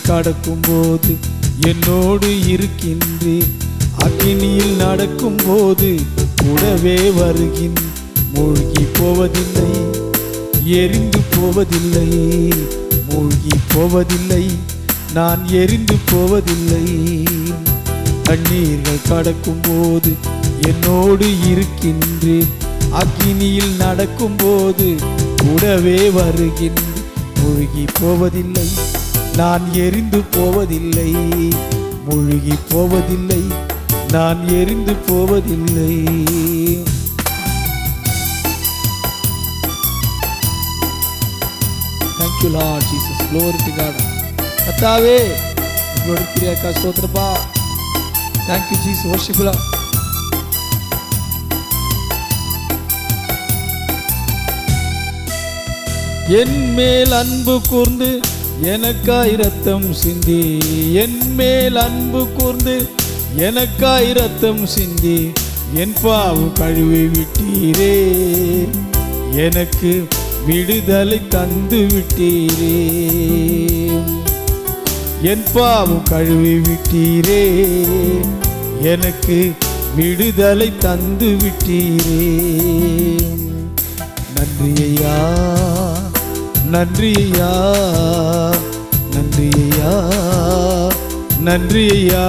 கடக்கும்போது என்னோடு இருக்கின்றேன் அக்கினியில் நடக்கும்போது கூடவே வருகின் மூழ்கி போவதில்லை எரிந்து போவதில்லை மூழ்கி போவதில்லை நான் எரிந்து போவதில்லை தண்ணீர்கள் கடக்கும்போது என்னோடு இருக்கின்றேன் அக்கினியில் நடக்கும்போது கூடவே வருகின்றேன் மூழ்கி போவதில்லை நான் எரிந்து போவதில்லை மூழ்கி போவதில்லை நான் எரிந்து போவதில்லை thank you lord Jesus glory to God கத்தாவே உங்களோட கிரியாக்கா ஸ்தோத்திரப்பா தேங்க்யூ ஜீசஸ் வர்ஷிப்லா என் மேல் அன்பு கூர்ந்து எனக்காய் ரத்தம் சிந்தி என் மேல் அன்பு கூர்ந்து எனக்காய் ரத்தம் சிந்தி என் பாவு கழுவி விட்டீரே எனக்கு விடுதலை தந்து விட்டீரே என் பாவம் கழுவி விட்டீரே எனக்கு விடுதலை தந்து விட்டீரே நன்றி ஐயா நன்றி ஐயா நன்றி ஐயா நன்றி ஐயா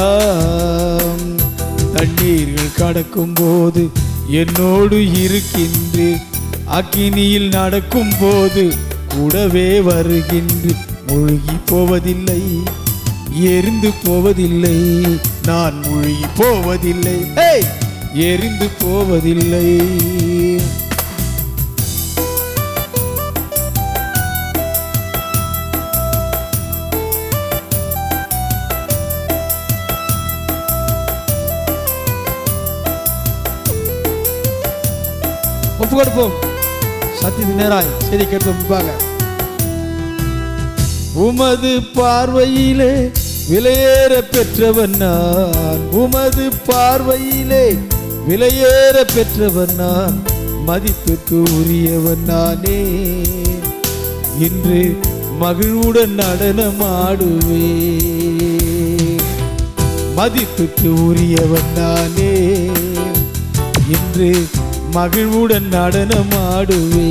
தண்ணீர்கள் கடக்கும்போது என்னோடு இருக்கின்றேன் அக்கினியில் நடக்கும்போது கூடவே வருகின்ற மூழ்கி போவதில்லை எரிந்து போவதில்லை நான் மூழ்கி போவதில்லை ஏய், எரிந்து போவதில்லை ஒப்பு கொடுப்போம் சத்தியத்து நேராய் செய்தி கேட்டு முன்பாக உமது பார்வையிலே விலையேற பெற்றவன் நான் உமது பார்வையிலே விலையேற பெற்றவன் நான் மதிப்புக்கு உரியவன் நானே இன்று மகிழ்வுடன் நடனமாடுவே மதிப்புக்கு உரியவன் நானே இன்று மகிழ்வுடன் நடனமாடுவே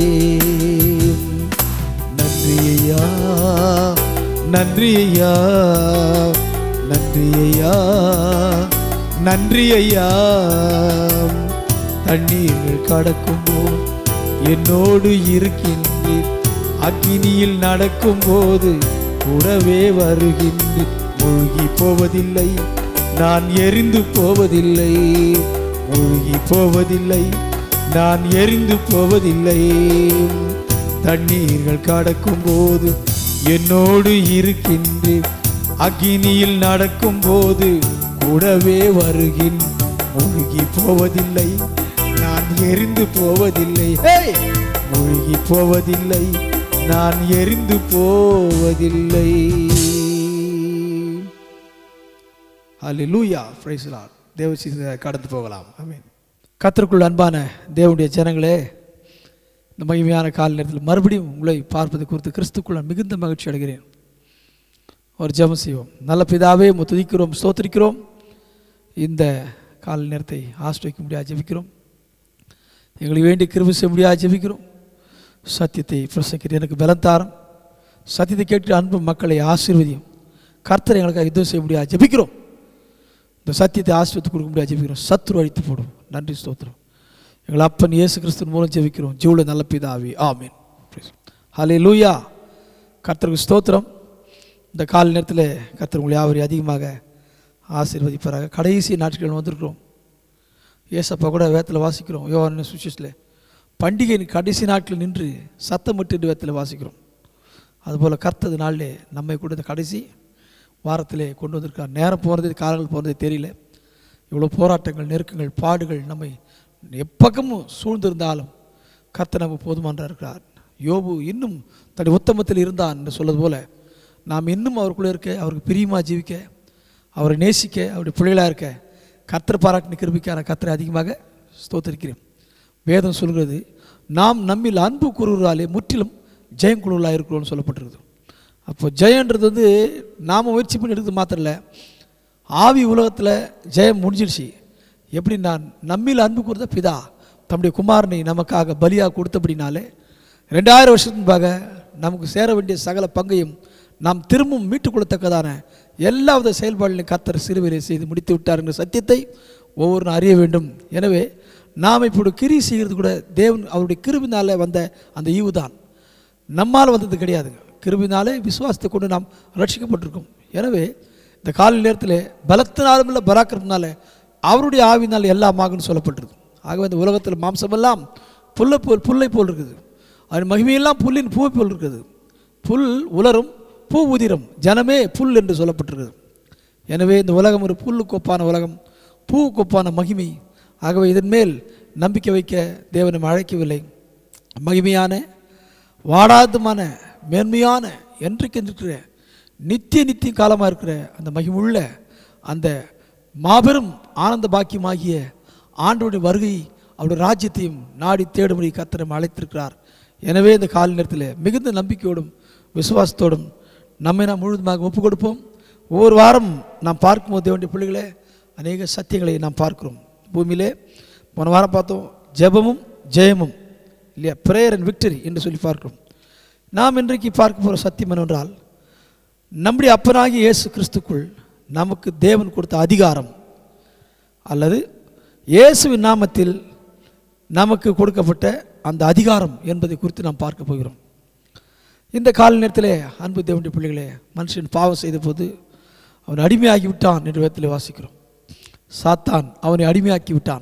நன்றி ஐயா நன்றி ஐயா நன்றி ஐயா நன்றி ஐயா தண்ணீர்கள் கடக்கும்போது என்னோடு இருக்கின்றேன் அக்கினியில் நடக்கும்போது கூடவே வருகின்றேன் மூழ்கி போவதில்லை நான் எரிந்து போவதில்லை மூழ்கி போவதில்லை நான் எரிந்து போவதில்லை தண்ணீர்கள் கடக்கும்போது என்னோடு இருக்கின்றேன் அக்கினியில் நடக்கும்போது கூடவே வருகின் மூழ்கி போவதில்லை நான் எரிந்து போவதில்லை ஹேய்! மூழ்கி போவதில்லை நான் எரிந்து போவதில்லை ஹalleluya praise the lord தேவசி கடந்து போகலாம் ஆமென் கத்தருக்குள் அன்பான தேவனுடைய ஜனங்களே இந்த மகிமையான கால நேரத்தில் மறுபடியும் உங்களை பார்ப்பது குறித்து கிறிஸ்துக்குள் நான் மிகுந்த மகிழ்ச்சி அடைகிறேன் ஒரு ஜெபம் செய்வோம் நல்ல பிதாவே உம்மை துதிக்கிறோம் ஸ்தோத்திரிக்கிறோம் இந்த கால நேரத்தை ஆசிரியக்க முடியாது ஜெபிக்கிறோம் எங்களுக்கு வேண்டி கிருபை செய்ய முடியாது ஜெபிக்கிறோம் சத்தியத்தை பிரசங்கிற எனக்கு பலம் தாரும் சத்தியத்தை கேட்டு அன்பு மக்களை ஆசீர்வதியும் கர்த்தர் எங்களுக்காக யுத்தம் செய்ய முடியாது ஜெபிக்கிறோம் இந்த சத்தியத்தை ஆசீர்வத்து கொடுக்க முடியாது ஜெபிக்கிறோம் சத்ரு அழித்து போடும் நன்றி ஸ்தோத்திரம் எங்கள் அப்பன் இயேசு கிறிஸ்துவின் மூலம் ஜெபிக்கிறோம் ஜீவுல நல்ல பிதாவி ஆமீன் ஹலே லூயா கர்த்தருக்கு ஸ்தோத்திரம் இந்த கால நேரத்தில் கர்த்தர் உங்களை யாவரையும் அதிகமாக ஆசீர்வதிப்பாராக கடைசி நாட்கள் வந்திருக்கிறோம் ஏசப்பா கூட வேத்தில் வாசிக்கிறோம் யோவான சுவிசேஷத்தில் பண்டிகையின் கடைசி நாட்களில் நின்று சத்தமிட்டு வேத்தில் வாசிக்கிறோம் அதுபோல் கர்த்தது நாளிலே நம்மை கூட இந்த கடைசி வாரத்திலே கொண்டு வந்திருக்கார் நேரம் போகிறது காலங்கள் போகிறது தெரியல இவ்வளோ போராட்டங்கள் நெருக்கங்கள் பாடுகள் நம்மை எப்பக்கமும் சூழ்ந்திருந்தாலும் கர்த்தர் நமக்கு போதுமானதாக இருக்கிறார் யோபு இன்னும் தன்னுடைய உத்தமத்தில் இருந்தான் என்று சொல்வது போல நாம் இன்னும் அவருக்குள்ளே இருக்க அவருக்கு பிரியமாக ஜீவிக்க அவரை நேசிக்க அவருடைய பிள்ளைகளாக இருக்க கர்த்தர் பாராட்டின கிருபிக்கான கர்த்தரை அதிகமாக ஸ்தோத்தரிக்கிறேன் வேதம் சொல்கிறது நாம் நம்மில் அன்பு கூறுகிறாலே முற்றிலும் ஜெயம் குழுவலாக இருக்கிறோம்னு சொல்லப்பட்டிருக்குது அப்போ ஜெயன்றது வந்து நாம் முயற்சி பண்ணி எடுக்கிறது மாத்திரம் இல்லை ஆவி உலகத்தில் ஜெயம் முடிஞ்சிடுச்சு எப்படி நான் நம்மில் அன்பு கூர்ந்த பிதா தம்முடைய குமாரனை நமக்காக பலியாக கொடுத்தபடினாலே ரெண்டாயிரம் வருஷத்துக்கு முன்பாக நமக்கு சேர வேண்டிய சகல பங்கையும் நாம் திரும்பவும் மீட்டுக் கொள்ளத்தக்கதான எல்லாவித செயல்பாடுகளையும் கர்த்தர் சிறுவையிலே செய்து முடித்து விட்டார் என்ற சத்தியத்தை ஒவ்வொருவரும் அறிய வேண்டும் எனவே நாம் இப்படி கிரி செய்கிறது கூட தேவன் அவருடைய கிருபினால வந்த அந்த ஈவு தான் நம்மால் வந்தது கிடையாதுங்க கிருபினாலே விசுவாசத்தை கொண்டு நாம் ரட்சிக்கப்பட்டிருக்கோம் எனவே இந்த காலை நேரத்தில் பலத்தினாலும் இல்லை பராக்கிரமனால அவருடைய ஆவினால் எல்லாம் ஆகும்னு சொல்லப்பட்டிருக்கு ஆகவே இந்த உலகத்தில் மாம்சமெல்லாம் புல்லை போல் புல்லை போல் இருக்குது அதன் மகிமையெல்லாம் புல்லின் பூவை போல் இருக்குது புல் உலரும் பூ உதிரும் ஜனமே புல் என்று சொல்லப்பட்டிருக்குது எனவே இந்த உலகம் ஒரு புல்லுக்கு ஒப்பான உலகம் பூவுக்கு ஒப்பான மகிமை ஆகவே இதன் மேல் நம்பிக்கை வைக்க தேவன் நம்மை அழைக்கவில்லை மகிமையான வாடாதமான மேன்மையான என்றைக்கு இருக்கிற நித்திய நித்திய காலமாக இருக்கிற அந்த மகிமுள்ள அந்த மாபெரும் ஆனந்த பாக்கியமாகிய ஆண்டோடைய வருகை அவருடைய ராஜ்யத்தையும் நாடி தேடும்படி கத்திரம் அழைத்திருக்கிறார் எனவே இந்த கால நேரத்தில் மிகுந்த நம்பிக்கையோடும் விசுவாசத்தோடும் நம்மை நாம் முழுவதுமாக ஒப்புக் கொடுப்போம் ஒவ்வொரு வாரம் நாம் பார்க்கும்போது வேண்டிய பிள்ளைகளே அநேக சத்தியங்களை நாம் பார்க்கிறோம் பூமியிலே போன வாரம் பார்த்தோம் ஜெபமும் ஜெயமும் இல்லையா ப்ரேயர் அண்ட் விக்டரி என்று சொல்லி பார்க்கிறோம் நாம் இன்றைக்கு பார்க்க போகிற சத்தியம் என்னவென்றால் நம்முடைய அப்பனாகிய இயேசு கிறிஸ்துக்குள் நமக்கு தேவன் கொடுத்த அதிகாரம் அல்லது இயேசுவின் நாமத்தில் நமக்கு கொடுக்கப்பட்ட அந்த அதிகாரம் என்பதை குறித்து நாம் பார்க்க போகிறோம் இந்த கால நேரத்திலே அன்பு தேவனுடைய பிள்ளைகளே மனுஷன் பாவம் செய்த போது அவன் அடிமையாகி விட்டான் என்று வேதத்தில் வாசிக்கிறோம் சாத்தான் அவனை அடிமையாக்கி விட்டான்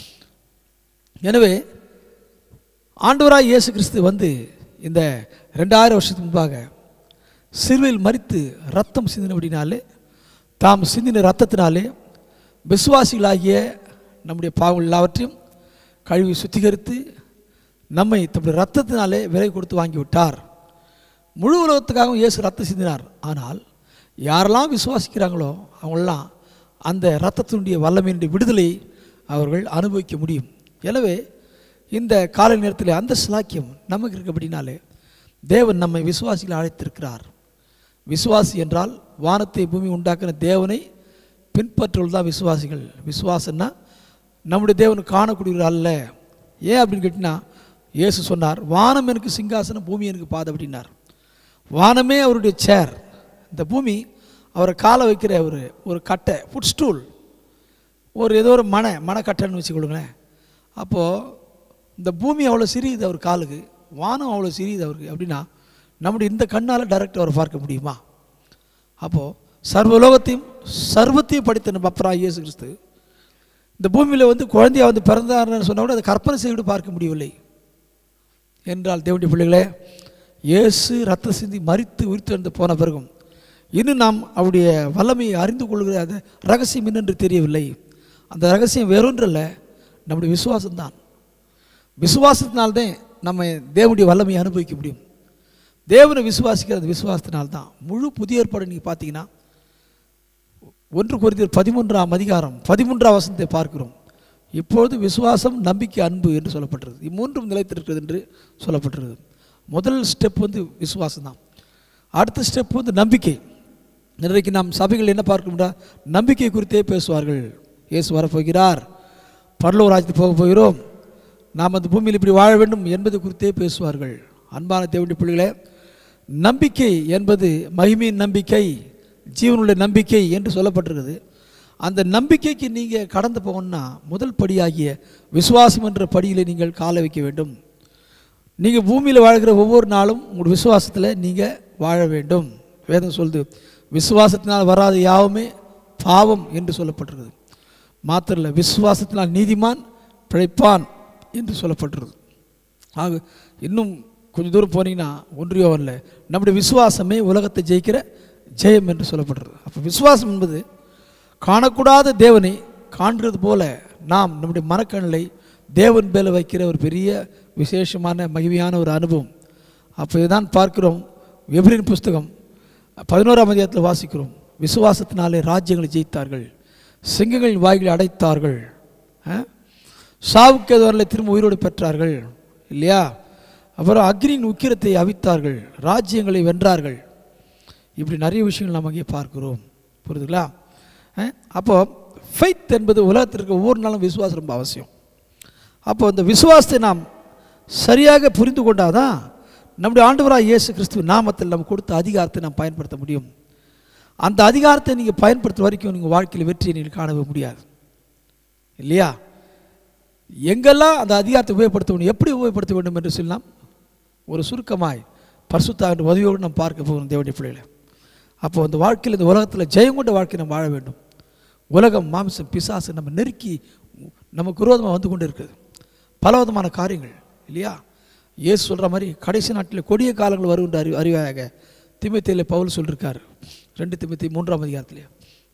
எனவே ஆண்டவராய் இயேசு கிறிஸ்து வந்து இந்த ரெண்டாயிரம் வருஷத்துக்கு முன்பாக சிறுவையில் மறித்து ரத்தம் சிந்தினபடினாலே தாம் சிந்தின ரத்தத்தினாலே விசுவாசிகளாகிய நம்முடைய பாவங்கள் எல்லாவற்றையும் கழுவி சுத்திகரித்து நம்மை தம்முடைய ரத்தத்தினாலே விலை கொடுத்து வாங்கி விட்டார் முழு உலகத்துக்காகவும் இயேசு ரத்தம் சிந்தினார் ஆனால் யாரெல்லாம் விசுவாசிக்கிறாங்களோ அவங்களெல்லாம் அந்த இரத்தத்தினுடைய வல்லமையினுடைய விடுதலை அவர்கள் அனுபவிக்க முடியும் எனவே இந்த காலை நேரத்தில் அந்த சிலாக்கியம் நமக்கு இருக்கப்படினாலே தேவன் நம்மை விசுவாசிகள் அழைத்திருக்கிறார் விசுவாசி என்றால் வானத்தை பூமி உண்டாக்கின தேவனை பின்பற்றுவது தான் விசுவாசிகள் விசுவாசன்னா நம்முடைய தேவன் காணக்கூடியவர் அல்ல ஏன் அப்படின்னு கேட்டினா இயேசு சொன்னார் வானம் எனக்கு சிங்காசனம் பூமி எனக்கு பாதை அப்படின்னார் வானமே அவருடைய சேர் இந்த பூமி அவரை காலை வைக்கிற ஒரு ஒரு கட்டை ஃபுட் ஸ்டூல் ஒரு ஏதோ ஒரு மனை மனக்கட்டைன்னு வச்சுக்கொள்ளுங்களேன் அப்போது இந்த பூமி அவ்வளோ சிறியது அவர் காலுக்கு வானம் அவ்வளோ சிறியது அவருக்கு அப்படின்னா நம்முடைய இந்த கண்ணால் டைரக்ட் அவர் பார்க்க முடியுமா அப்போது சர்வலோகத்தையும் சர்வத்தையும் படித்த நம்ம அப்பரா இயேசு கிறிஸ்து இந்த பூமியில் வந்து குழந்தையா வந்து பிறந்தார்னு சொன்னால் கூட அதை கற்பனை செய்து பார்க்க முடியவில்லை என்றால் தேவனுடைய பிள்ளைகளே இயேசு ரத்த சிந்தி மறித்து உயிர்த்தெழுந்து போன பிறகும் இன்னும் நாம் அவருடைய வல்லமையை அறிந்து கொள்கிற அந்த ரகசியம் என்னென்று தெரியவில்லை அந்த ரகசியம் வேறொன்றல்ல நம்முடைய விசுவாசம்தான் விசுவாசத்தினால்தான் நம்ம தேவனுடைய வல்லமையை அனுபவிக்க முடியும் தேவனை விசுவாசிக்கிறது விசுவாசத்தினால்தான் முழு புதிய ஏற்பாடு நீங்கள் பார்த்தீங்கன்னா ஒன்று குறித்த பதிமூன்றாம் அதிகாரம் பதிமூன்றாம் வசனத்தை பார்க்கிறோம் இப்பொழுது விசுவாசம் நம்பிக்கை அன்பு என்று சொல்லப்பட்டிருக்கு இம்மூன்றும் நிலைத்திருக்கிறது என்று சொல்லப்பட்டிருக்கு முதல் ஸ்டெப் வந்து விசுவாசம் தான் அடுத்த ஸ்டெப் வந்து நம்பிக்கை இன்றைக்கு நாம் சபைகள் என்ன பார்க்கணும்னா நம்பிக்கை குறித்தே பேசுவார்கள் இயேசு வரப்போகிறார் பரலோக ராஜ்யத்துக்கு போக போகிறோம் நாம் அந்த பூமியில் இப்படி வாழ வேண்டும் என்பது குறித்தே பேசுவார்கள் அன்பான தேவனுடைய பிள்ளைகளே நம்பிக்கை என்பது மகிமையின் நம்பிக்கை ஜீவனுடைய நம்பிக்கை என்று சொல்லப்பட்டிருக்குது அந்த நம்பிக்கைக்கு நீங்கள் கடந்து போகணும்னா முதல் படியாகிய விசுவாசம் என்ற படியில் நீங்கள் காலை வைக்க வேண்டும் நீங்கள் பூமியில் வாழ்கிற ஒவ்வொரு நாளும் உங்கள் விசுவாசத்தில் நீங்கள் வாழ வேண்டும் வேதம் சொல்லுது விசுவாசத்தினால் வராத யாவுமே பாவம் என்று சொல்லப்பட்டிருக்குது மாத்திரம் இல்லை விசுவாசத்தினால் நீதிமான் பிழைப்பான் என்று சொல்லப்பட்டிருக்கு ஆக இன்னும் கொஞ்சம் தூரம் போனீங்கன்னா ஒன்றியோவன்ல நம்முடைய விசுவாசமே உலகத்தை ஜெயிக்கிற ஜெயம் என்று சொல்லப்படுறது அப்போ விசுவாசம் என்பது காணக்கூடாத தேவனை காண்கிறது போல நாம் நம்முடைய மனக்கண்களை தேவன் மேலே வைக்கிற ஒரு பெரிய விசேஷமான மகிமையான ஒரு அனுபவம் அப்போ இதுதான் பார்க்கிறோம் எபிரின் புஸ்தகம் பதினோராம் அதிகாரத்தில் வாசிக்கிறோம் விசுவாசத்தினாலே ராஜ்யங்களை ஜெயித்தார்கள் சிங்கங்களின் வாய்களை அடைத்தார்கள் ஆ? சாவுக்கு எதுவரில் திரும்ப உயிரோடு பெற்றார்கள் இல்லையா அப்புறம் அக்னியின் உக்கிரத்தை அவித்தார்கள் ராஜ்யங்களை வென்றார்கள் இப்படி நிறைய விஷயங்கள் நாம் அங்கே பார்க்கிறோம் புரியுதுங்களா அஹ், அப்போ ஃபெய்த் என்பது உலகத்திற்கு ஒவ்வொரு நாளும் விசுவாசம் ரொம்ப அவசியம் அப்போ இந்த விசுவாசத்தை நாம் சரியாக புரிந்து கொண்டாதான் நம்முடைய ஆண்டவராக இயேசு கிறிஸ்துவ நாமத்தில் நம்ம கொடுத்த அதிகாரத்தை நாம் பயன்படுத்த முடியும் அந்த அதிகாரத்தை நீங்கள் பயன்படுத்துற வரைக்கும் நீங்கள் வாழ்க்கையில் வெற்றியை நீங்கள் காணவே முடியாது இல்லையா எங்கெல்லாம் அந்த அதிகாரத்தை உபயோகப்படுத்த வேண்டும் எப்படி உபயோகப்படுத்த வேண்டும் என்று சொல்லலாம் ஒரு சுருக்கமாய் பரிசுத்தாவின் உதவியோடு நாம் பார்க்க போகிறோம் தேவனுடைய பிள்ளைகளை அப்போ அந்த வாழ்க்கையில் இந்த உலகத்தில் ஜெயம் கொண்ட வாழ்க்கை நம்ம வாழ வேண்டும் உலகம் மாம்சம் பிசாசு நம்ம நெருக்கி நமக்கு விரோதமாக வந்து கொண்டு இருக்குது பலவிதமான காரியங்கள் இல்லையா இயேசு சொல்கிற மாதிரி கடைசி நாட்டில் கொடிய காலங்கள் வரும் என்று அறி அறிவாயாக திமுத்தையில் பவுல் சொல்லியிருக்காரு ரெண்டு திமுத்தி மூன்றாம் அதிகாரத்திலே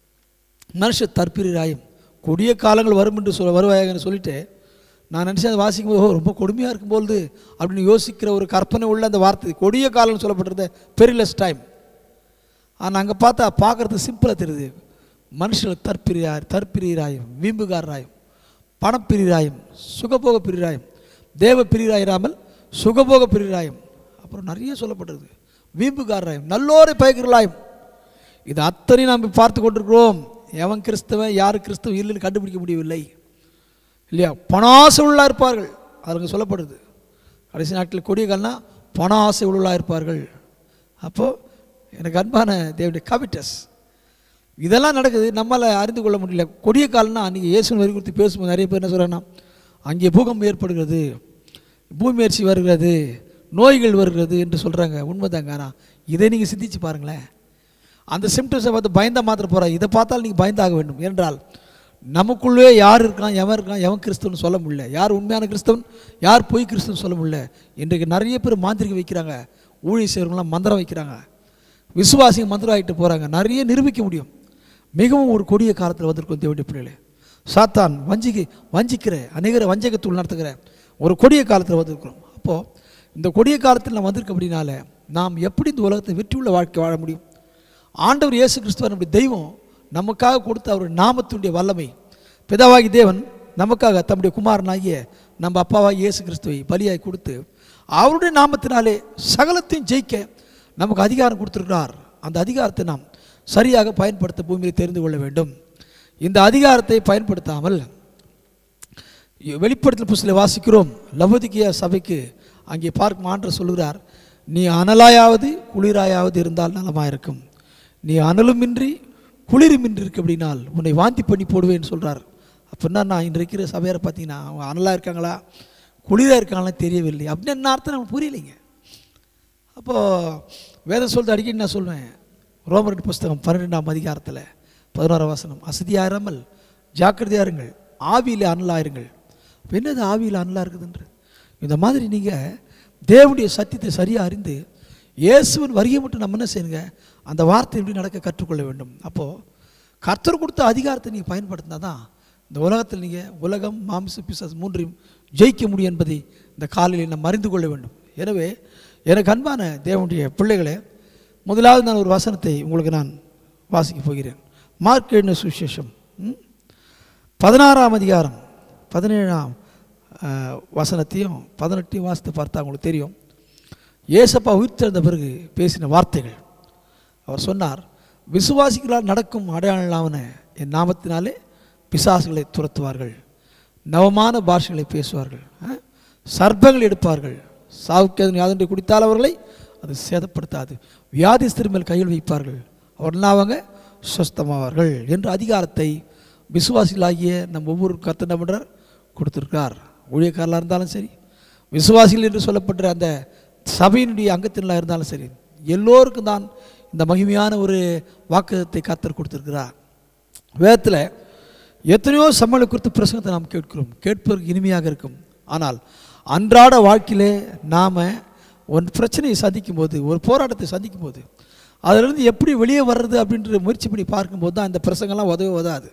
மனுஷ தற்பிராயும் கொடிய காலங்கள் வரும் என்று சொல்ல வருவாயன்னு சொல்லிட்டு நான் நினச்சேன் அதை வாசிக்கும் போது "ஓ, ரொம்ப கொடுமையாக இருக்கும்போது அப்படின்னு யோசிக்கிற ஒரு கற்பனை உள்ள அந்த வார்த்தை கொடிய காலம்னு சொல்லப்பட்டிருந்த பெரிலஸ் டைம் ஆனால் அங்கே பார்த்தா பார்க்குறது சிம்பிளாக தெரியுது மனுஷர்கள் தற்பிரியார் தற்பிரியராயும் வீம்புகாரராயும் பணப்பிரியராயும் சுகபோக பிரியராயும் தேவ பிரியராயிராமல் சுகபோக பிரியராயும் அப்புறம் நிறைய சொல்லப்பட்டிருக்கு வீம்புகாரராயும் நல்லோரை பயக்கிறலாயும் இது அத்தனை நாம் பார்த்து கொண்டிருக்கிறோம் எவன் கிறிஸ்தவன் யார் கிறிஸ்தவன் இல்லைன்னு கண்டுபிடிக்க முடியவில்லை இல்லையா பணாசை உள்ளா இருப்பார்கள் அதுங்க சொல்லப்படுது கடைசி நாட்டில் கொடிய கால்னா பண ஆசை உள்ளா இருப்பார்கள் அப்போது எனக்கு அன்பான தேவனுடைய கவிட்டஸ் இதெல்லாம் நடக்குது நம்மளால் அறிந்து கொள்ள முடியல கொடிய கால்னா அன்றைக்கி இயேசுவின் வரி குறித்து பேசும்போது நிறைய பேர் என்ன சொல்கிறாங்கன்னா அங்கே பூகம்பம் ஏற்படுகிறது பூமியர்ச்சி வருகிறது நோய்கள் வருகிறது என்று சொல்கிறாங்க உண்மைதாங்க ஆனால் இதை நீங்கள் சிந்திச்சு பாருங்களேன் அந்த சிம்டம்ஸை பார்த்து பயந்தா மாத்திர போகிறா இதை பார்த்தால் நீங்கள் பயந்தாக வேண்டும் என்றால் நமக்குள்ளே யார் இருக்கான் எவன் இருக்கான் எவன் கிறிஸ்தவன் சொல்ல முடியல யார் உண்மையான கிறிஸ்தவன் யார் பொய் கிறிஸ்தவன் சொல்ல முடியல இன்றைக்கு நிறைய பேர் மாந்திரிகம் வைக்கிறாங்க ஊழிய செய்கிறவங்களாம் மந்திரம் வைக்கிறாங்க விசுவாசிங்க மந்திரம் ஆகிட்டு போகிறாங்க நிறைய நிரூபிக்க முடியும் மிகவும் ஒரு கொடிய காலத்தில் வந்திருக்கும் தேவனுடைய பிள்ளைகளே சாத்தான் வஞ்சிக்கு வஞ்சிக்கிற அநேகரை வஞ்சகத்தூள் நடத்துகிற ஒரு கொடிய காலத்தில் வந்திருக்கிறோம் அப்போது இந்த கொடிய காலத்தில் நாம் வந்திருக்க அப்படின்னால நாம் எப்படி இந்த உலகத்தை வெற்றியுள்ள வாழ்க்கை வாழ முடியும் ஆண்டவர் இயேசு கிறிஸ்துவர் நம்முடைய தெய்வம் நமக்காக கொடுத்த அவருடைய நாமத்தினுடைய வல்லமை பிதாவாகி தேவன் நமக்காக தம்முடைய குமாரனாகிய நம்ம அப்பாவாகி இயேசு கிறிஸ்துவை பலியாய் கொடுத்து அவருடைய நாமத்தினாலே சகலத்தையும் ஜெயிக்க நமக்கு அதிகாரம் கொடுத்திருக்கிறார் அந்த அதிகாரத்தை நாம் சரியாக பயன்படுத்த பூமியில் தெரிந்து கொள்ள வேண்டும் இந்த அதிகாரத்தை பயன்படுத்தாமல் வெளிப்படுத்தல் புஸ்தலை வாசிக்கிறோம் லவோதிக்கியா சபைக்கு அங்கே பார்க்கும் ஆண்டர் சொல்கிறார் நீ அனலாயாவது குளிராயாவது இருந்தால் நலமாயிருக்கும் நீ அனலுமின்றி குளிருமின்றி இருக்கு அப்படின்னால் உன்னை வாந்தி பண்ணி போடுவேன்னு சொல்கிறார் அப்படின்னா நான் இன்று இருக்கிற சபையாரை பார்த்தீங்கன்னா அவங்க அனலாக இருக்காங்களா குளிராக இருக்காங்களா தெரியவில்லை அப்படின்னு என்ன அர்த்தம் நமக்கு புரியலைங்க அப்போது வேதம் சொல்லிட்டு அடிக்கடி நான் சொல்லுவேன் ரோமரட் புஸ்தகம் பன்னிரெண்டாம் அதிகாரத்தில் பதினோராம் வசனம் அசதியாராமல் ஜாக்கிரதையா இருங்கள் ஆவியில் அனலாயிருங்கள் அப்ப என்னது ஆவியில் அனலாக இருக்குதுன்ற இந்த மாதிரி நீங்கள் தேவனுடைய சத்தியத்தை சரியாக அறிந்து இயேசுவின் வருகை மட்டும் நம்ம என்ன செய்யுங்க அந்த வார்த்தை எப்படி நடக்க கற்றுக்கொள்ள வேண்டும் அப்போது கர்த்தர் கொடுத்த அதிகாரத்தை நீங்கள் பயன்படுத்தினா தான் இந்த உலகத்தில் நீங்கள் உலகம் மாம்ச பிசாஸ் மூன்றையும் ஜெயிக்க முடியும் என்பதை இந்த காலையில் நாம் அறிந்து கொள்ள வேண்டும் எனவே எனக்கு அன்பான தேவனுடைய பிள்ளைகளே முதலாவது நான் ஒரு வசனத்தை உங்களுக்கு நான் வாசிக்க போகிறேன் மார்க் எழுதின சுவிசேஷம் ம்? பதினாறாம் அதிகாரம் பதினேழாம் அஹ், வசனத்தையும் பதினெட்டையும் வாசித்து பார்த்தா உங்களுக்கு தெரியும் ஏசப்பா உயிர்த்தெழுந்த பிறகு பேசின வார்த்தைகள் அவர் சொன்னார் விசுவாசிகளால் நடக்கும் அடையாளமான என் நாமத்தினாலே பிசாசுகளை துரத்துவார்கள் நவமான பாஷைகளை பேசுவார்கள் அஹ், சர்ப்பங்கள் எடுப்பார்கள் சாவுக்கு யாதொன்றை குடித்தால் அவர்களை அது சேதப்படுத்தாது வியாதிஸ்தர் மேல் கையில் வைப்பார்கள் அவர்கள் அவங்க சுஸ்தமாவார்கள் என்ற அதிகாரத்தை விசுவாசிகளாகிய நம்ம ஒவ்வொரு கத்த என்ன பண்றார் கொடுத்துருக்கார் ஊழியக்காரலாக இருந்தாலும் சரி விசுவாசிகள் என்று சொல்லப்படுற அந்த சபையினுடைய அங்கத்தினராக இருந்தாலும் சரி எல்லோருக்கும் தான் இந்த மகிமையான ஒரு வாக்குதத்தை கத்தர் கொடுத்துருக்கிறார் வேதத்தில் எத்தனையோ சம்மளை குறித்து பிரசங்கத்தை நாம் கேட்கிறோம் கேட்பதற்கு இனிமையாக இருக்கும் ஆனால் அன்றாட வாழ்க்கையிலே நாம் ஒரு பிரச்சனையை சந்திக்கும் போது ஒரு போராட்டத்தை சந்திக்கும் போது அதிலிருந்து எப்படி வெளியே வர்றது அப்படின்ற முயற்சி பண்ணி பார்க்கும்போது தான் இந்த பிரசங்கம்லாம் உதவி உதவாது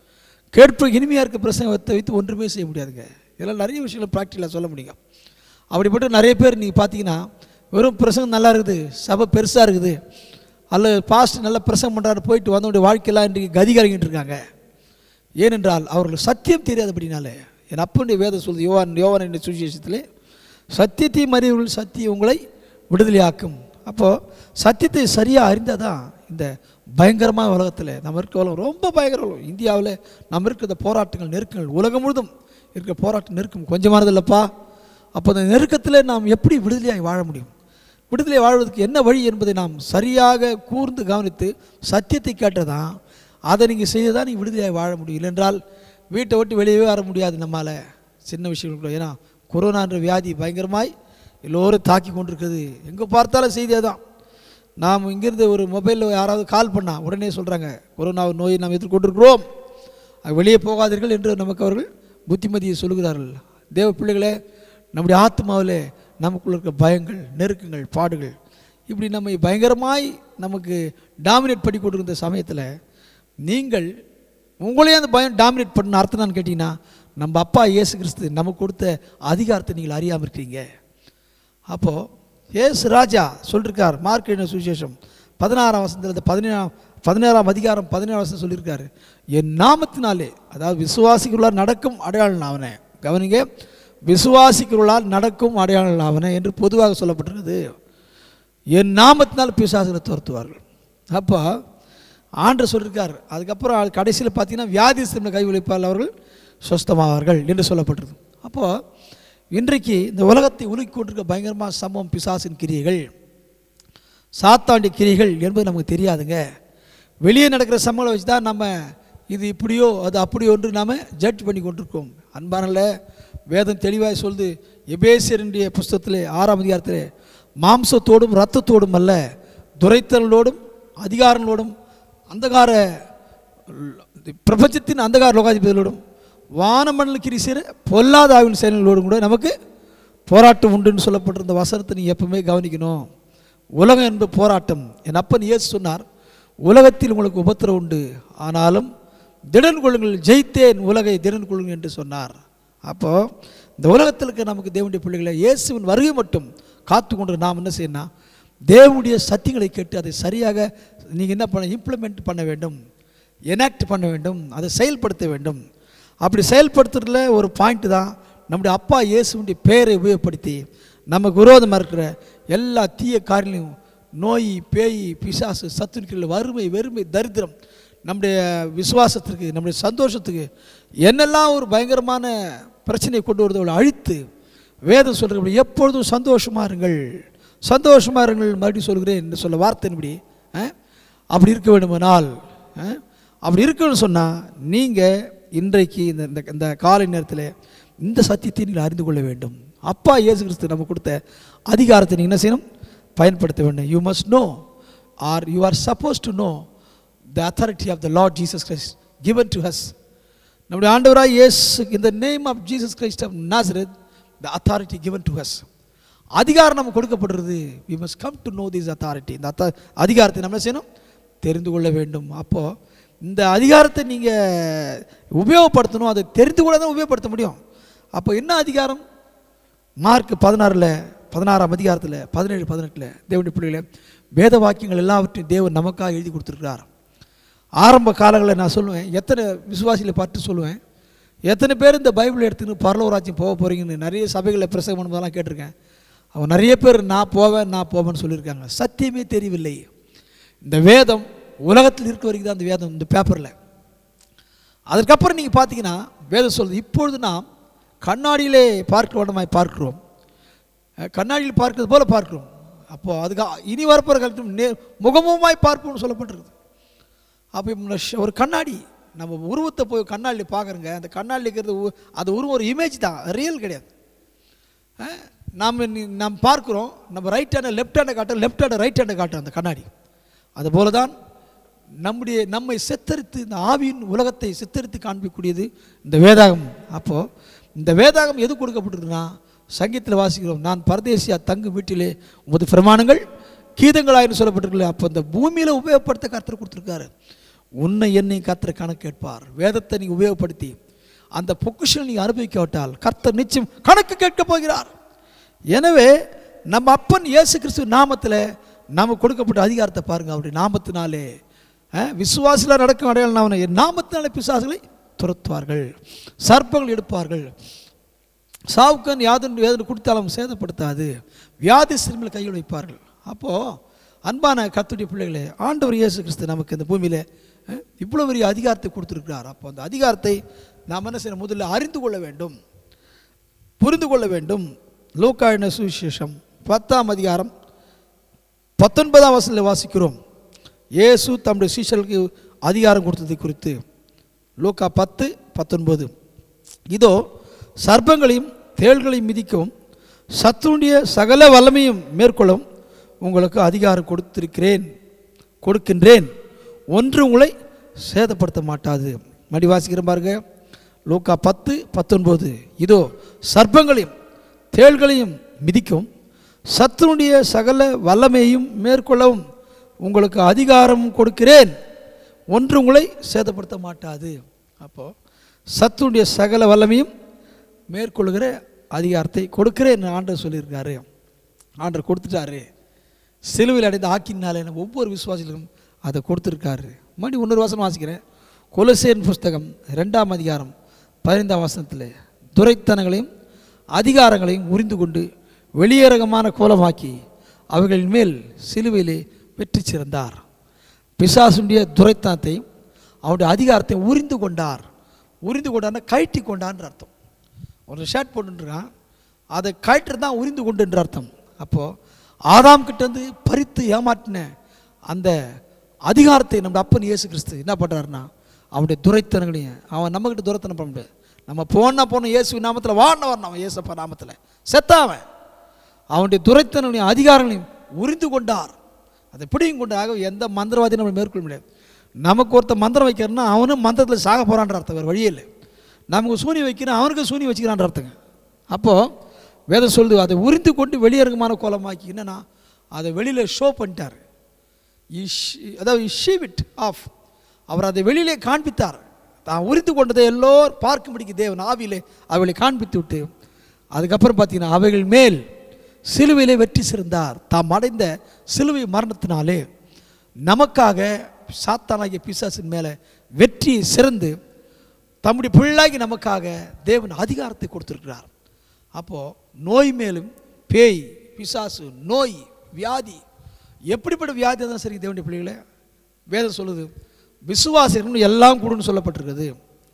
கேட்ப இனிமையாக இருக்க பிரசங்கத்தை வைத்து ஒன்றுமே செய்ய முடியாதுங்க இதெல்லாம் நிறைய விஷயங்கள் ப்ராக்டிக்கலாக சொல்ல முடியுங்க அப்படிப்பட்ட நிறைய பேர் நீங்கள் பார்த்தீங்கன்னா வெறும் பிரசங்கம் நல்லா இருக்குது சபை பெருசாக இருக்குது அல்லது பாஸ்ட் நல்ல பிரசங்கம் பண்ணுறாரு போயிட்டு வந்தவனுடைய வாழ்க்கையெல்லாம் இன்றைக்கு கதி கலங்கிட்டு இருக்காங்க ஏனென்றால் அவர்களுக்கு சத்தியம் தெரியாதபடினாலே என் அப்பனுடைய வேதம் சொல்லுது யோவான் யோவான் என்ற சுவிசேஷத்திலே சத்தியத்தையும் அறிவர்கள் சத்தியம் உங்களை விடுதலையாக்கும் அப்போது சத்தியத்தை சரியாக அறிந்தால் தான் இந்த பயங்கரமான உலகத்தில் நம்ம இருக்க உலகம் ரொம்ப பயங்கர உலகம் இந்தியாவில் நம்ம இருக்கிற போராட்டங்கள் நெருக்கங்கள் உலகம் முழுதும் இருக்கிற போராட்ட நெருக்கம் கொஞ்சமானது இல்லைப்பா அப்போ அந்த நெருக்கத்தில் நாம் எப்படி விடுதலையாய் வாழ முடியும் விடுதலை வாழ்வதற்கு என்ன வழி என்பதை நாம் சரியாக கூர்ந்து கவனித்து சத்தியத்தை கேட்டதான் அதை நீங்கள் செய்து தான் நீங்கள் விடுதலையாய் வாழ முடியும் இல்லைன்றால் வீட்டை விட்டு வெளியவே வர முடியாது நம்மால் சின்ன விஷயங்கள் கூட ஏன்னா கொரோனான்ற வியாதி பயங்கரமாய் எல்லோரும் தாக்கி கொண்டிருக்குது எங்கே பார்த்தாலும் செய்தி அதான் நாம் இங்கேருந்து ஒரு மொபைலில் யாராவது கால் பண்ணால் உடனே சொல்கிறாங்க கொரோனா நோயை நாம் எதிர்கொண்டிருக்கிறோம் அது வெளியே போகாதீர்கள் என்று நமக்கு அவர்கள் புத்திமதியை சொல்லுகிறார்கள் தேவ பிள்ளைகளே நம்முடைய ஆத்மாவில் நமக்குள்ள இருக்க பயங்கள் நெருக்கங்கள் பாடுகள் இப்படி நம்மை பயங்கரமாய் நமக்கு டாமினேட் பண்ணி கொண்டிருந்த சமயத்தில் நீங்கள் உங்களையே அந்த பயம் டாமினேட் பண்ண அர்த்தம் நான் கேட்டிங்கன்னா நம்ம அப்பா இயேசு கிறிஸ்து நமக்கு கொடுத்த அதிகாரத்தை நீங்கள் அறியாமல் இருக்கீங்க அப்போது ஏசு ராஜா சொல்லியிருக்கார் மார்க் என்ன சுவிசேஷம் பதினாறாம் வசனத்தில் பதினேழாம் பதினேழாம் அதிகாரம் பதினேழாம் வசனம் சொல்லியிருக்காரு என் நாமத்தினாலே அதாவது விசுவாசிக்குள்ளால் நடக்கும் அடையாளம் அவனே கவனிங்க விசுவாசிக்குள்ளால் நடக்கும் அடையாளம் அவனே என்று பொதுவாக சொல்லப்பட்டிருக்கிறது என் நாமத்தினால் பிசாசுகளை துரத்துவார்கள் அப்போ ஆண்டு சொல்லியிருக்கார் அதுக்கப்புறம் கடைசியில் பார்த்தீங்கன்னா வியாதிஸ்தமில் கை ஒழிப்பால் அவர்கள் சொஸ்தமாவார்கள் என்று சொல்லப்பட்டிருக்கு அப்போது இன்றைக்கு இந்த உலகத்தை உலுக்கி கொண்டிருக்க பயங்கரமாக சம்பவம் பிசாசின் கிரியைகள் சாத்தாண்டி கிரிகள் என்பது நமக்கு தெரியாதுங்க வெளியே நடக்கிற சம்பளம் வச்சு தான் நம்ம இது இப்படியோ அது அப்படியோ என்று நாம் ஜட்ஜ் பண்ணி கொண்டிருக்கோம் அன்பானல வேதம் தெளிவாக சொல்லுது எபேசியருடைய புஸ்தகத்திலே ஆறாம் அதிகாரத்திலே மாம்சத்தோடும் இரத்தத்தோடும் அல்ல துரைத்தலோடும் அதிகாரங்களோடும் அந்தகார பிரபஞ்சத்தின் அந்தகார லோகாதிபதிகளோடும் வானமண்டல கிரிசிற பொல்லாத ஆவின் செயல்களோடும் கூட நமக்கு போராட்டம் உண்டுன்னு சொல்லப்பட்டிருந்த வசனத்தை நீ எப்பவுமே கவனிக்கணும் உலகம் என்பது போராட்டம் என் அப்பன் இயேசு சொன்னார் உலகத்தில் உங்களுக்கு உபத்திரம் உண்டு ஆனாலும் திடன் கொள்ளுங்கள் ஜெயித்தேன் உலகை திடன் கொள்ளுங்கள் என்று சொன்னார் அப்போது இந்த உலகத்தில் இருக்க நமக்கு தேவனுடைய பிள்ளைகளை இயேசுவின் வருகை மட்டும் காத்து கொண்டு நாம் என்ன செய்யணும் தேவனுடைய சத்தியங்களை கேட்டு அதை சரியாக நீங்கள் என்ன பண்ண இம்ப்ளிமெண்ட் பண்ண வேண்டும் எனாக்ட் பண்ண வேண்டும் அதை செயல்படுத்த வேண்டும் அப்படி செயல்படுத்துறதுல ஒரு பாயிண்ட் தான் நம்முடைய அப்பா இயேசுடைய பேரை உபயோகப்படுத்தி நமக்கு விரோதமாக இருக்கிற எல்லா தீய காரியங்களையும் நோய் பேய் பிசாசு சத்துருக்கள் வறுமை வெறுமை தரித்திரம் நம்முடைய விசுவாசத்திற்கு நம்முடைய சந்தோஷத்துக்கு என்னெல்லாம் ஒரு பயங்கரமான பிரச்சனையை கொண்டு வருதோ அழித்து வேதம் சொல்கிற எப்பொழுதும் சந்தோஷமாக இருங்கள் சந்தோஷமாக இருங்கள் மறுபடியும் சொல்கிறேன் என்று சொல்ல வார்த்தையின்படி அப்படி இருக்க வேண்டுமானால் அப்படி இருக்கணும்னு சொன்னால் நீங்கள் இன்றைக்கு இந்த இந்த இந்த காலை நேரத்தில் இந்த சத்தியத்தை நீங்கள் அறிந்து கொள்ள வேண்டும் அப்பா இயேசு கிறிஸ்து நம்ம கொடுத்த அதிகாரத்தை நீங்கள் என்ன செய்யணும் பயன்படுத்த வேண்டும் you must know or you are suppose to know the authority of the lord Jesus Christ given to us நம்முடைய ஆண்டவராக இயேசு இந்த name of Jesus Christ of Nazareth the authority given to us அதிகாரம் நம்ம கொடுக்கப்படுறது we must come to know this authority இந்த அத்தா அதிகாரத்தை நம்ம என்ன செய்யணும் தெரிந்து கொள்ள வேண்டும் அப்போது இந்த அதிகாரத்தை நீங்கள் உபயோகப்படுத்தணும் அதை தெரிந்து கொள்ள தான் உபயோகப்படுத்த முடியும் அப்போ என்ன அதிகாரம் மார்க் பதினாறில் பதினாறாம் அதிகாரத்தில் பதினேழு பதினெட்டில் தேவனுடைய பிள்ளைகளை வேத வாக்கியங்கள் எல்லாவற்றையும் தேவன் நமக்காக எழுதி கொடுத்துருக்கிறார் ஆரம்ப காலங்களில் நான் சொல்லுவேன் எத்தனை விசுவாசிகளை பார்த்து சொல்லுவேன் எத்தனை பேர் இந்த பைபிள் எடுத்துன்னு பரலவராஜ்யம் போக போகிறீங்கன்னு நிறைய சபைகளில் பிரசங்கம் பண்ணும்போதெல்லாம் கேட்டிருக்கேன் அவன் நிறைய பேர் நான் போவேன் நான் போவேன்னு சொல்லியிருக்காங்க சத்தியமே தெரியவில்லை இந்த வேதம் உலகத்தில் இருக்க வரைக்கும் தான் அந்த வேதம் இந்த பேப்பரில் அதுக்கப்புறம் நீங்கள் பார்த்தீங்கன்னா வேதம் சொல்லுது இப்பொழுது நாம் கண்ணாடியிலே பார்க்க வேண்டமாய் பார்க்கிறோம் கண்ணாடியில் பார்க்கிறது போல பார்க்கிறோம் அப்போது அதுக்கு இனி வரப்போகிற கல்வி நே முகமுமாய் பார்ப்போம்னு சொல்லப்பட்டிருக்குது அப்போ ஒரு கண்ணாடி நம்ம உருவத்தை போய் கண்ணாடியில் பார்க்குறோங்க அந்த கண்ணாடியில் இருக்கிறது அது உருவம் ஒரு இமேஜ் தான் ரியல் கிடையாது நாம் நாம் பார்க்குறோம் நம்ம ரைட் ஹேண்டை லெஃப்ட் ஹேண்டை காட்ட லெஃப்ட் ஹேண்டை ரைட் ஹேண்டை காட்டும் அந்த கண்ணாடி அதுபோல தான் நம்முடைய நம்மை சித்தரித்து இந்த ஆவியின் உலகத்தை சித்தரித்து காண்பிக்கக்கூடியது இந்த வேதாகம் அப்போது இந்த வேதாகம் எது கொடுக்கப்பட்டிருக்குன்னா சங்கீத்தில் வாசிக்கிறோம் நான் பரதேசியா தங்கும் வீட்டிலே உமது பிரமாணங்கள் கீதங்களாயின்னு சொல்லப்பட்டிருக்கல அப்போ இந்த பூமியில் உபயோகப்படுத்த கர்த்தர் கொடுத்துருக்காரு உன்னை என்னை கர்த்தர் கணக்கு கேட்பார் வேதத்தை நீ உபயோகப்படுத்தி அந்த பொக்குஷன் நீ அனுபவிக்காவிட்டால் கர்த்தர் நிச்சயம் கணக்கு கேட்கப் போகிறார் எனவே நம்ம அப்பன் இயேசு கிறிஸ்து நாமத்தில் நமக்கு கொடுக்கப்பட்ட அதிகாரத்தை பாருங்க அவருடைய நாமத்தினாலே விசுவாசில் நடக்கும் அடையாளம் அவனை என் நாமத்தினாலே பிசாசுகளை துரத்துவார்கள் சர்ப்பங்கள் எடுப்பார்கள் சாவுக்கன் யாதன் வேதனை கொடுத்தாலும் சேதப்படுத்தாது வியாதி சிறுமியில் கையில் வைப்பார்கள் அப்போது அன்பான கத்துடைய பிள்ளைகளே ஆண்டவர் இயேசு கிறிஸ்து நமக்கு இந்த பூமியில் அஹ், இவ்வளோ பெரிய அதிகாரத்தை கொடுத்துருக்கிறார் அப்போ அந்த அதிகாரத்தை நாம் என்ன செய்யணும் முதல்ல அறிந்து கொள்ள வேண்டும் புரிந்து கொள்ள வேண்டும் லூக்காயின சுவிசேஷம் பத்தாம் அதிகாரம் பத்தொன்பதாம் வசனில் வாசிக்கிறோம் இயேசு தம்முடைய சீஷர்களுக்கு அதிகாரம் கொடுத்ததை குறித்து லூக்கா பத்து பத்தொன்பது இதோ சர்ப்பங்களையும் தேள்களையும் மிதிக்கவும் சத்துருடைய சகல வல்லமையும் மேற்கொள்ளவும் உங்களுக்கு அதிகாரம் கொடுத்திருக்கிறேன் கொடுக்கின்றேன் ஒன்று உங்களை சேதப்படுத்த மாட்டாது மடி வாசிக்கிறேன் பாருங்க லூக்கா பத்து பத்தொன்பது இதோ சர்ப்பங்களையும் தேள்களையும் மிதிக்கவும் சத்துருடைய சகல வல்லமையையும் மேற்கொள்ளவும் உங்களுக்கு அதிகாரம் கொடுக்கிறேன் ஒன்று உங்களை சேதப்படுத்த மாட்டாது அப்போது சத்துருடைய சகல வல்லமையும் மேற்கொள்கிற அதிகாரத்தை கொடுக்கிறேன் ஆண்டவர் சொல்லியிருக்காரு ஆண்டவர் கொடுத்துட்டாரு சிலுவையில் அடைந்த ஆக்கினாலே நம்ம ஒவ்வொரு விசுவாசிகளுக்கும் அதை கொடுத்துருக்காரு மறுபடியும் இன்னொரு வாசனம் வாசிக்கிறேன் கொலசேன் புஸ்தகம் ரெண்டாம் அதிகாரம் பதினைந்தாம் வசனத்தில் துரைத்தனங்களையும் அதிகாரங்களையும் உரிந்து கொண்டு வெளியரங்கமான கோலமாக்கி அவைகளின் மேல் சிலுவையிலே வெற்றி சிறந்தார் பிசாசுடைய துரைத்தனத்தையும் அவருடைய அதிகாரத்தை உரிந்து கொண்டார் உரிந்து கொண்டார்னா கழட்டி கொண்டான்ற அர்த்தம் ஒரு ஷர்ட் போட்டுருக்கான் அதை கழட்டு தான் உரிந்து கொண்டுன்ற அர்த்தம் அப்போது ஆதாம் கிட்டேருந்து பறித்து ஏமாற்றின அந்த அதிகாரத்தை நம்ம அப்பன் இயேசு கிறிஸ்து என்ன பண்ணுறாருன்னா அவனுடைய துரைத்தனங்களையும் அவன் நம்மக்கிட்ட துரைத்தனம் பண்ண முடியாது நம்ம போனா போன இயேசு நாமத்தில் வாடின வரணும் அவன் இயேசப்பா நாமத்தில் செத்தாவன் அவனுடைய துரைத்தனங்களையும் அதிகாரங்களையும் உரிந்து கொண்டார் அதை பிடியும் கொண்டாக எந்த மந்திரவாதியும் நம்ம மேற்கொள்ள முடியாது நமக்கு ஒருத்தன் மந்திரம் வைக்கிறன்னா அவனும் மந்திரத்தில் சாக போகிறான்ற அர்த்தம் வேறு வழியே இல்லை நமக்கு சூனி வைக்கிறோம் அவனுக்கு சூனி வச்சுக்கிறான்ற அர்த்தங்க அப்போது வேதம் சொல்லுது அதை உரிந்து கொண்டு வெளியரங்கமான கோலமாக்கி என்னன்னா அதை வெளியில் ஷோ பண்ணிட்டார் இஷ் அதாவது ஷீவ் இட் ஆஃப் அவர் அதை வெளியிலே காண்பித்தார் தான் உரிந்து கொண்டதை எல்லோரும் பார்க்கும்படிக்கு தேவன் ஆவியிலே அவளை காண்பித்து விட்டு அதுக்கப்புறம் பார்த்தீங்கன்னா அவைகள் மேல் சிலுவையிலே வெற்றி சிறந்தார் தாம் அடைந்த சிலுவை மரணத்தினாலே நமக்காக சாத்தானாகிய பிசாசின் மேலே வெற்றி சிறந்து தம்முடைய பிள்ளாகி நமக்காக தேவன் அதிகாரத்தை கொடுத்திருக்கிறார் அப்போது நோய் மேலும் பேய் பிசாசு நோய் வியாதி எப்படிப்பட்ட வியாதி தான் சரி தேவனுடைய பிள்ளைகளே வேதம் சொல்லுது விசுவாசம் எல்லாம் கூடுன்னு சொல்லப்பட்டிருக்குது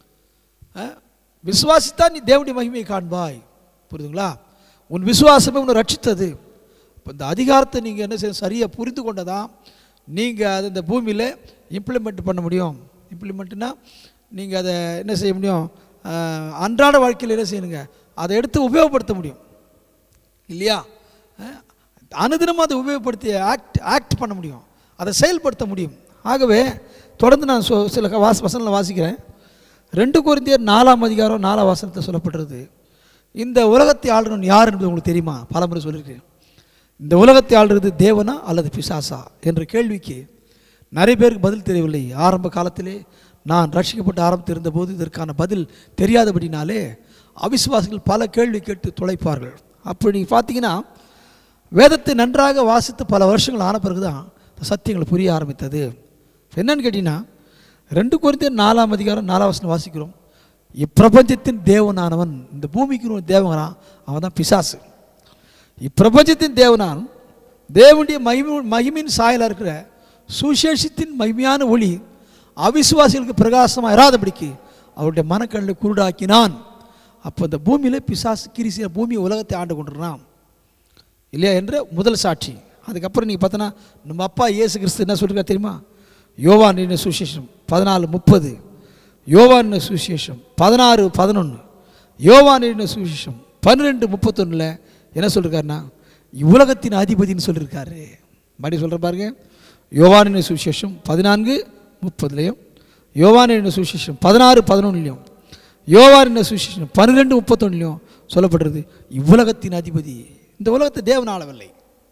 அஹ், விசுவாசித்தான் நீ தேவனுடைய மகிமையை காண்பாய் புரியுதுங்களா உன் விசுவாசமே உன்னை ரட்சித்தது இப்போ இந்த அதிகாரத்தை நீங்கள் என்ன செய்ய சரியாக புரிந்து கொண்டதான் நீங்கள் அதை இந்த பூமியில் இம்ப்ளிமெண்ட் பண்ண முடியும் இம்ப்ளிமெண்ட்னா நீங்கள் அதை என்ன செய்ய முடியும் அஹ், அன்றாட வாழ்க்கையில் என்ன செய்யணுங்க அதை எடுத்து உபயோகப்படுத்த முடியும் இல்லையா அஹ், அனுதினமும் அதை உபயோகப்படுத்தி ஆக்ட் ஆக்ட் பண்ண முடியும் அதை செயல்படுத்த முடியும் ஆகவே தொடர்ந்து நான் சொ சில வாச வசனங்களை வாசிக்கிறேன் ரெண்டு குருந்தியர் நாலாம் அதிகாரம் நாலாம் வசனத்தை சொல்லப்படுறது இந்த உலகத்தை ஆளுநர் யார் என்பது உங்களுக்கு தெரியுமா பலமுறை சொல்லியிருக்கேன் இந்த உலகத்தை ஆளுறது தேவனா அல்லது பிசாசா என்ற கேள்விக்கு நிறைய பேருக்கு பதில் தெரியவில்லை ஆரம்ப காலத்திலே நான் ரட்சிக்கப்பட்டு ஆரம்பித்து இருந்தபோது இதற்கான பதில் தெரியாதபடினாலே அவிசுவாசிகள் பல கேள்வி கேட்டு துளைப்பார்கள் அப்படி நீங்கள் பார்த்தீங்கன்னா வேதத்தை நன்றாக வாசித்து பல வருஷங்கள் ஆன பிறகு தான் இந்த சத்தியங்கள் புரிய ஆரம்பித்தது என்னன்னு கேட்டிங்கன்னா ரெண்டு குறைந்த நாலாம் அதிகாரம் நாலாம் வசனம் வாசிக்கிறோம் இப்பிரபஞ்சத்தின் தேவனானவன் இந்த பூமிக்கு ஒரு தேவனா அவன் தான் பிசாசு இப்பிரபஞ்சத்தின் தேவனான் தேவனுடைய மகிமை மகிமையின் சாயலாக இருக்கிற சுசேஷத்தின் மகிமையான ஒளி அவிசுவாசிகளுக்கு பிரகாசமாக இராதபடிக்கு அவருடைய மனக்கண்ணில் குருடாக்கினான் அப்போ இந்த பூமியில் பிசாசு கிரிசிய பூமி உலகத்தை ஆண்டு கொண்டிருந்தான் இல்லையா என்ற முதல் சாட்சி அதுக்கப்புறம் நீங்கள் பார்த்தோன்னா நம்ம அப்பா இயேசு கிறிஸ்து என்ன சொல்லிருக்கா தெரியுமா யோவான் என்ன சுவிசேஷம் பதினாலு முப்பது யோவான் என்ன சுவிசேஷம் பதினாறு பதினொன்று யோவான் என்ன சுவிசேஷம் பன்னிரெண்டு முப்பத்தொன்னில் என்ன சொல்லிருக்காருன்னா உலகத்தின் அதிபதின்னு சொல்லியிருக்காரு மறுபடி சொல்கிற பாருங்க யோவானின் சுவிசேஷம் பதினான்கு முப்பதுலையும் யோவானின் சுவிசேஷம் பதினாறு பதினொன்றுலையும் யோவானின் சுவிசேஷம் பன்னிரெண்டு முப்பத்தொன்னுலையும் சொல்லப்படுறது இவ்வுலகத்தின் அதிபதி இந்த உலகத்தை தேவன் ஆளவில்லை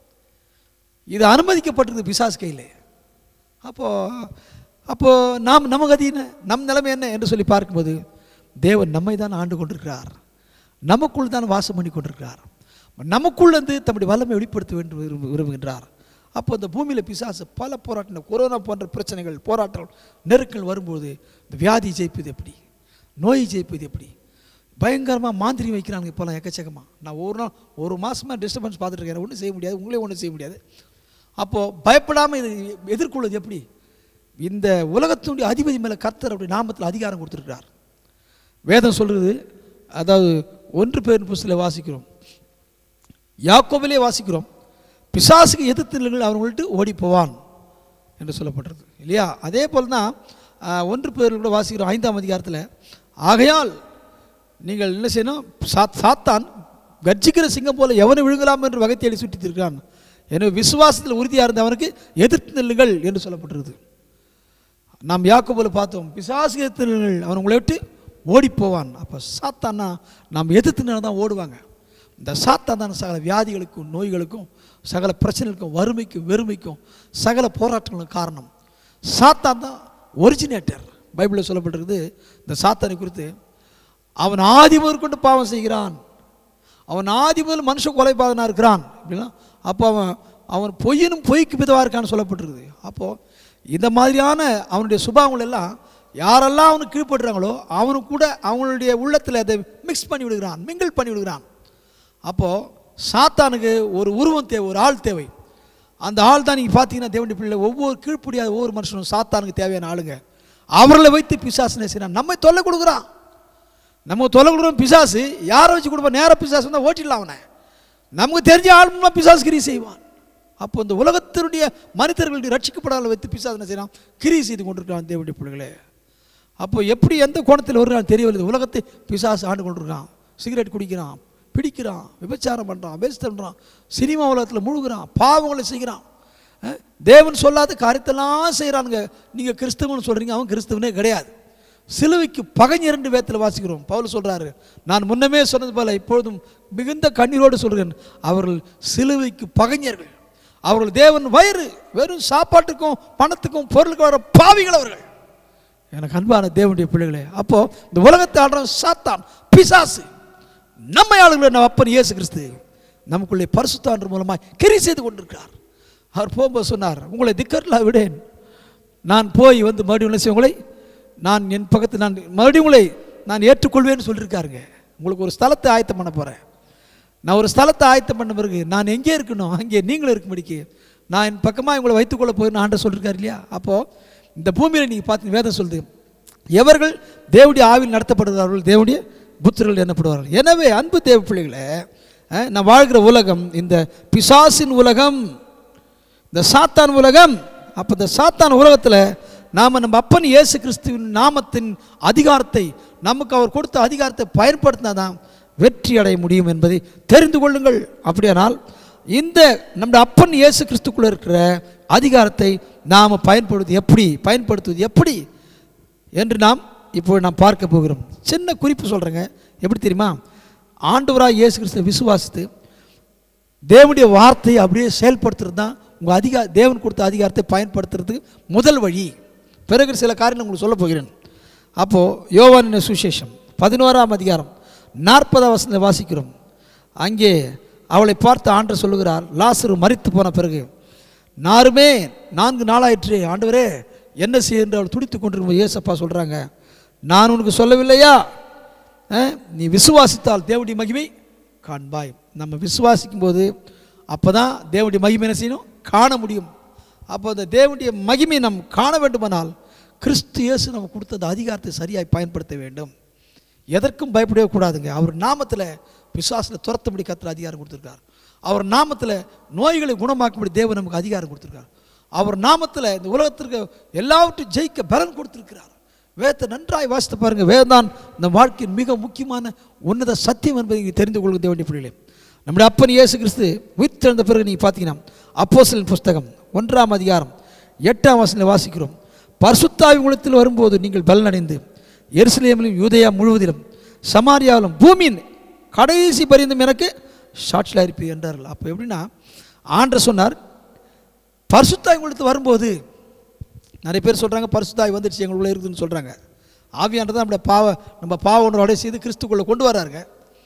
இது அனுமதிக்கப்பட்டிருக்கு பிசாஸ் கையில் அப்போது அப்போது நாம் நம்ம கதி என்ன நம் நிலைமை என்ன என்று சொல்லி பார்க்கும்போது தேவன் நம்மை தான் ஆண்டு கொண்டிருக்கிறார் நமக்குள் தான் வாசம் பண்ணி கொண்டிருக்கிறார் நமக்குள் வந்து தம்முடைய வல்லமை வெளிப்படுத்த வேண்டும் விரும்பு- விரும்புகின்றார் அப்போ இந்த பூமியில் பிசாசு பல போராட்டங்கள் கொரோனா போன்ற பிரச்சனைகள் போராட்டங்கள் நெருக்கல் வரும்போது இந்த வியாதி ஜெயிப்பது எப்படி நோய் ஜெயிப்பது எப்படி பயங்கரமாக மாந்திரி வைக்கிறாங்க இப்போலாம் எக்கச்சக்கமாக நான் ஒரு நாள் ஒரு மாதமாக டிஸ்டர்பன்ஸ் பார்த்துட்டு இருக்கேன் ஒன்றும் செய்ய முடியாது உங்களே ஒன்றும் செய்ய முடியாது அப்போது பயப்படாமல் இதை எதிர்கொள்வது எப்படி இந்த உலகத்தினுடைய அதிபதி மேலே கர்த்தர் அப்படி நாமத்தில் அதிகாரம் கொடுத்துருக்கிறார் வேதம் சொல்கிறது அதாவது ஒன்று பேர் புஸ்தில் வாசிக்கிறோம் யாக்கோபிலே வாசிக்கிறோம் பிசாசுக்கு எதிர்த்து நில்லுங்கள் அவர்கள்ட்டு ஓடி போவான் என்று சொல்லப்பட்டிருக்கு இல்லையா அதே போல் தான் ஆஹ், ஒன்று பேர் கூட வாசிக்கிறோம் ஐந்தாம் அதிகாரத்தில் ஆகையால் நீங்கள் என்ன செய்யணும் சாத் சாத்தான் கர்ஜிக்கிற சிங்கம் போல எவனை விழுங்கலாம் என்று வகை தேடி சுற்றித் இருக்கிறான் எனவே விசுவாசத்தில் உறுதியாக இருந்தவனுக்கு எதிர்த்து நில்லுங்கள் என்று சொல்லப்பட்டிருக்குது நாம் யாக்கோபுல பார்த்தோம் பிசாசு எதிர்த்து நில்லுங்கள் அவன் உங்களை விட்டு ஓடி போவான் அப்போ சாத்தான்னா நாம் எதிர்த்து நின்று தான் ஓடுவாங்க இந்த சாத்தான் தான் சகல வியாதிகளுக்கும் நோய்களுக்கும் சகல பிரச்சனைகளுக்கும் வறுமைக்கும் வெறுமைக்கும் சகல போராட்டங்களுக்கும் காரணம் சாத்தான் தான் ஒரிஜினேட்டர் பைபிளில் சொல்லப்பட்டிருக்குது இந்த சாத்தானை குறித்து அவன் ஆதி முதற்கொண்டு பாவம் செய்கிறான் அவன் ஆதி முதல் மனுஷ கொலைபாதனாக இருக்கிறான் அப்படின்னா அப்போ அவன் அவன் பொய்யனும் பொய்க்கு பிதவாக இருக்கான்னு சொல்லப்பட்டிருக்குது அப்போது இந்த மாதிரியான அவனுடைய சுபாவங்கள் எல்லாம் யாரெல்லாம் அவனுக்கு கீழ்ப்படுறாங்களோ அவனுக்கு கூட அவங்களுடைய உள்ளத்தில் அதை மிக்ஸ் பண்ணி விடுகிறான் மிங்கிள் பண்ணி விடுகிறான் அப்போது சாத்தானுக்கு ஒரு உருவம் தேவை ஒரு ஆள் தேவை அந்த ஆள் தான் நீங்கள் பார்த்தீங்கன்னா தேவண்டி பிள்ளை ஒவ்வொரு கீழ்ப்படியாத ஒவ்வொரு மனுஷனும் சாத்தானுக்கு தேவையான ஆளுங்க அவர்களை வைத்து பிசாசு செய்கிறான் நம்மை தொல்லை கொடுக்குறான் நம்ம தொலை கொடுக்குறோம் பிசாசு யாரை வச்சு கொடுப்போம் நேராக பிசாசு வந்தால் ஓட்டிடலாம் அவனை நமக்கு தெரிஞ்ச ஆள் மூலமாக பிசாசு கிரி செய்வான் அப்போ இந்த உலகத்தினுடைய மனிதர்களுடைய ரட்சிக்கப்படாத வைத்து பிசாசு என்ன செய்யலாம் கிரி செய்து கொண்டிருக்கிறான் தேவனுடைய பிள்ளைகளே அப்போ எப்படி எந்த கோணத்தில் வருகிறான் தெரியவில்லை உலகத்தை பிசாசு ஆண்டு கொண்டிருக்கான் சிகரெட் குடிக்கிறான் பிடிக்கிறான் விபச்சாரம் பண்ணுறான் வேஸ்ட் பண்ணுறான் சினிமா உலகத்தில் முழுகிறான் பாவங்களை செய்கிறான் அஹ், தேவன் சொல்லாத காரியத்தெல்லாம் செய்கிறானுங்க நீங்கள் கிறிஸ்தவன் சொல்கிறீங்க அவன் கிறிஸ்தவனே கிடையாது சிலுவைக்கு பகைஞர் என்று வேத்தில் வாசிக்கிறோம் பவுல் சொல்றாரு நான் முன்னமே சொன்னது போல இப்பொழுதும் மிகுந்த கண்ணீரோடு சொல்கிறேன் அவர்கள் சிலுவைக்கு பகைஞர்கள் அவர்கள் தேவன் வயிறு வெறும் சாப்பாட்டுக்கும் பணத்துக்கும் பொருளுக்கு வர பாவிகள் அவர்கள் எனக்கு அன்பான தேவனுடைய பிள்ளைகளே அப்போ இந்த உலகத்தை ஆடுறோம் சாத்தான் பிசாசு நம்ம ஆளுங்களை நம்ம அப்பன் இயேசு கிறிஸ்து நமக்குள்ளே பரிசுத்தாண்டு மூலமாக கிரி செய்து கொண்டிருக்கிறார் அவர் போகும்போது சொன்னார் உங்களை திக்கர்லா விடேன் நான் போய் வந்து மறுபடியும் என்ன செய்வேன் உங்களை நான் என் பக்கத்து நான் மறுபடியும் உங்களை நான் ஏற்றுக்கொள்வேன்னு சொல்லியிருக்காருங்க உங்களுக்கு ஒரு ஸ்தலத்தை ஆயத்தம் பண்ண போகிறேன் நான் ஒரு ஸ்தலத்தை ஆயத்தம் பண்ண பிறகு நான் எங்கே இருக்கணும் அங்கே நீங்களும் இருக்கும்படிக்கு நான் என் பக்கமாக உங்களை வைத்துக்கொள்ள போய் ஆண்ட சொல்லியிருக்காரு இல்லையா அப்போது இந்த பூமியில் நீங்கள் பார்த்து வேதம் சொல்லுது எவர்கள் தேவனுடைய ஆவில் நடத்தப்படுகிறார்கள் தேவனுடைய புத்திரர்கள் எனப்படுவார்கள் எனவே அன்பு தேவ பிள்ளைகளே அஹ், நான் வாழ்கிற உலகம் இந்த பிசாசின் உலகம் இந்த சாத்தான் உலகம் அப்போ இந்த சாத்தான் உலகத்தில் நாம் நம்ம அப்பன் இயேசு கிறிஸ்துவின் நாமத்தின் அதிகாரத்தை நமக்கு அவர் கொடுத்த அதிகாரத்தை பயன்படுத்தினா தான் வெற்றி அடைய முடியும் என்பதை தெரிந்து கொள்ளுங்கள் அப்படியானால் இந்த நம்முடைய அப்பன் இயேசு கிறிஸ்துக்குள்ள இருக்கிற அதிகாரத்தை நாம் பயன்படுத்துவது எப்படி பயன்படுத்துவது எப்படி என்று நாம் இப்போ நாம் பார்க்க போகிறோம் சின்ன குறிப்பு சொல்கிறேங்க எப்படி தெரியுமா ஆண்டவராக இயேசு கிறிஸ்துவை விசுவாசித்து தேவனுடைய வார்த்தையை அப்படியே செயல்படுத்துறது தான் உங்கள் அதிகா தேவன் கொடுத்த அதிகாரத்தை பயன்படுத்துறதுக்கு முதல் வழி பிறகு சில காரியம் உங்களுக்கு சொல்ல போகிறேன் அப்போது யோவானின் சுசேஷம் பதினோராம் அதிகாரம் நாற்பதாம் வசனத்தை வாசிக்கிறோம் அங்கே அவளை பார்த்து ஆண்டர் சொல்லுகிறார் லாசரு மரித்து போன பிறகு நாருமே நான்கு நாளாயிற்று ஆண்டவரே என்ன செய்ய என்று அவள் துடித்து கொண்டிருக்கும் ஏசப்பா சொல்கிறாங்க நான் உனக்கு சொல்லவில்லையா அஹ், நீ விசுவாசித்தால் தேவனுடைய மகிமை காண்பாய் நம்ம விசுவாசிக்கும் போது அப்போ தான் தேவனுடைய மகிமை என்ன செய்யணும் காண முடியும் அப்போ அந்த தேவனுடைய மகிமை நாம் காண வேண்டுமானால் கிறிஸ்து இயேசு நம்ம கொடுத்த அந்த அதிகாரத்தை சரியாய் பயன்படுத்த வேண்டும் எதற்கும் பயப்படவே கூடாதுங்க அவர் நாமத்தில் பிசாசில் துரத்தும்படி கத்திர அதிகாரம் கொடுத்துருக்கார் அவர் நாமத்தில் நோய்களை குணமாக்கும்படி தேவன் நமக்கு அதிகாரம் கொடுத்துருக்கார் அவர் நாமத்தில் இந்த உலகத்திற்கு எல்லாவற்றையும் ஜெயிக்க பலன் கொடுத்திருக்கிறார் வேதத்தை நன்றாய் வாசித்து பாருங்க வேதம் இந்த வாழ்க்கையின் மிக முக்கியமான உன்னத சத்தியம் என்பதை நீங்கள் தெரிந்து கொள்ளுங்க தேவனுடைய பிள்ளைகளே நம்முடைய அப்பன் இயேசு கிறிஸ்து உயிர்த்தெழுந்த பிறகு நீங்கள் பார்த்தீங்கன்னா அப்போஸ்தலன் புஸ்தகம் ஒன்றாம் அதிகாரம் எட்டாம் வசனில் வாசிக்கிறோம் பரிசுத்தாவி குலத்தில் வரும்போது நீங்கள் பலனடைந்து எருசலேமிலும் யூதேயா முழுவதிலும் சமாரியாவிலும் பூமியின் கடைசி பரிந்தும் எனக்கு சாட்சியாக இருப்பீ என்றார்கள் அப்போ எப்படின்னா ஆண்டர் சொன்னார் பரிசுத்தாய் குலத்தில் வரும்போது நிறைய பேர் சொல்கிறாங்க பரிசுத்தாய் வந்துடுச்சு எங்களுக்குள்ளே இருக்குதுன்னு சொல்கிறாங்க ஆவியானது நம்மளை பாவ நம்ம பாவ உணர்வோட செய்து கிறிஸ்துக்குள்ளே கொண்டு வராருங்க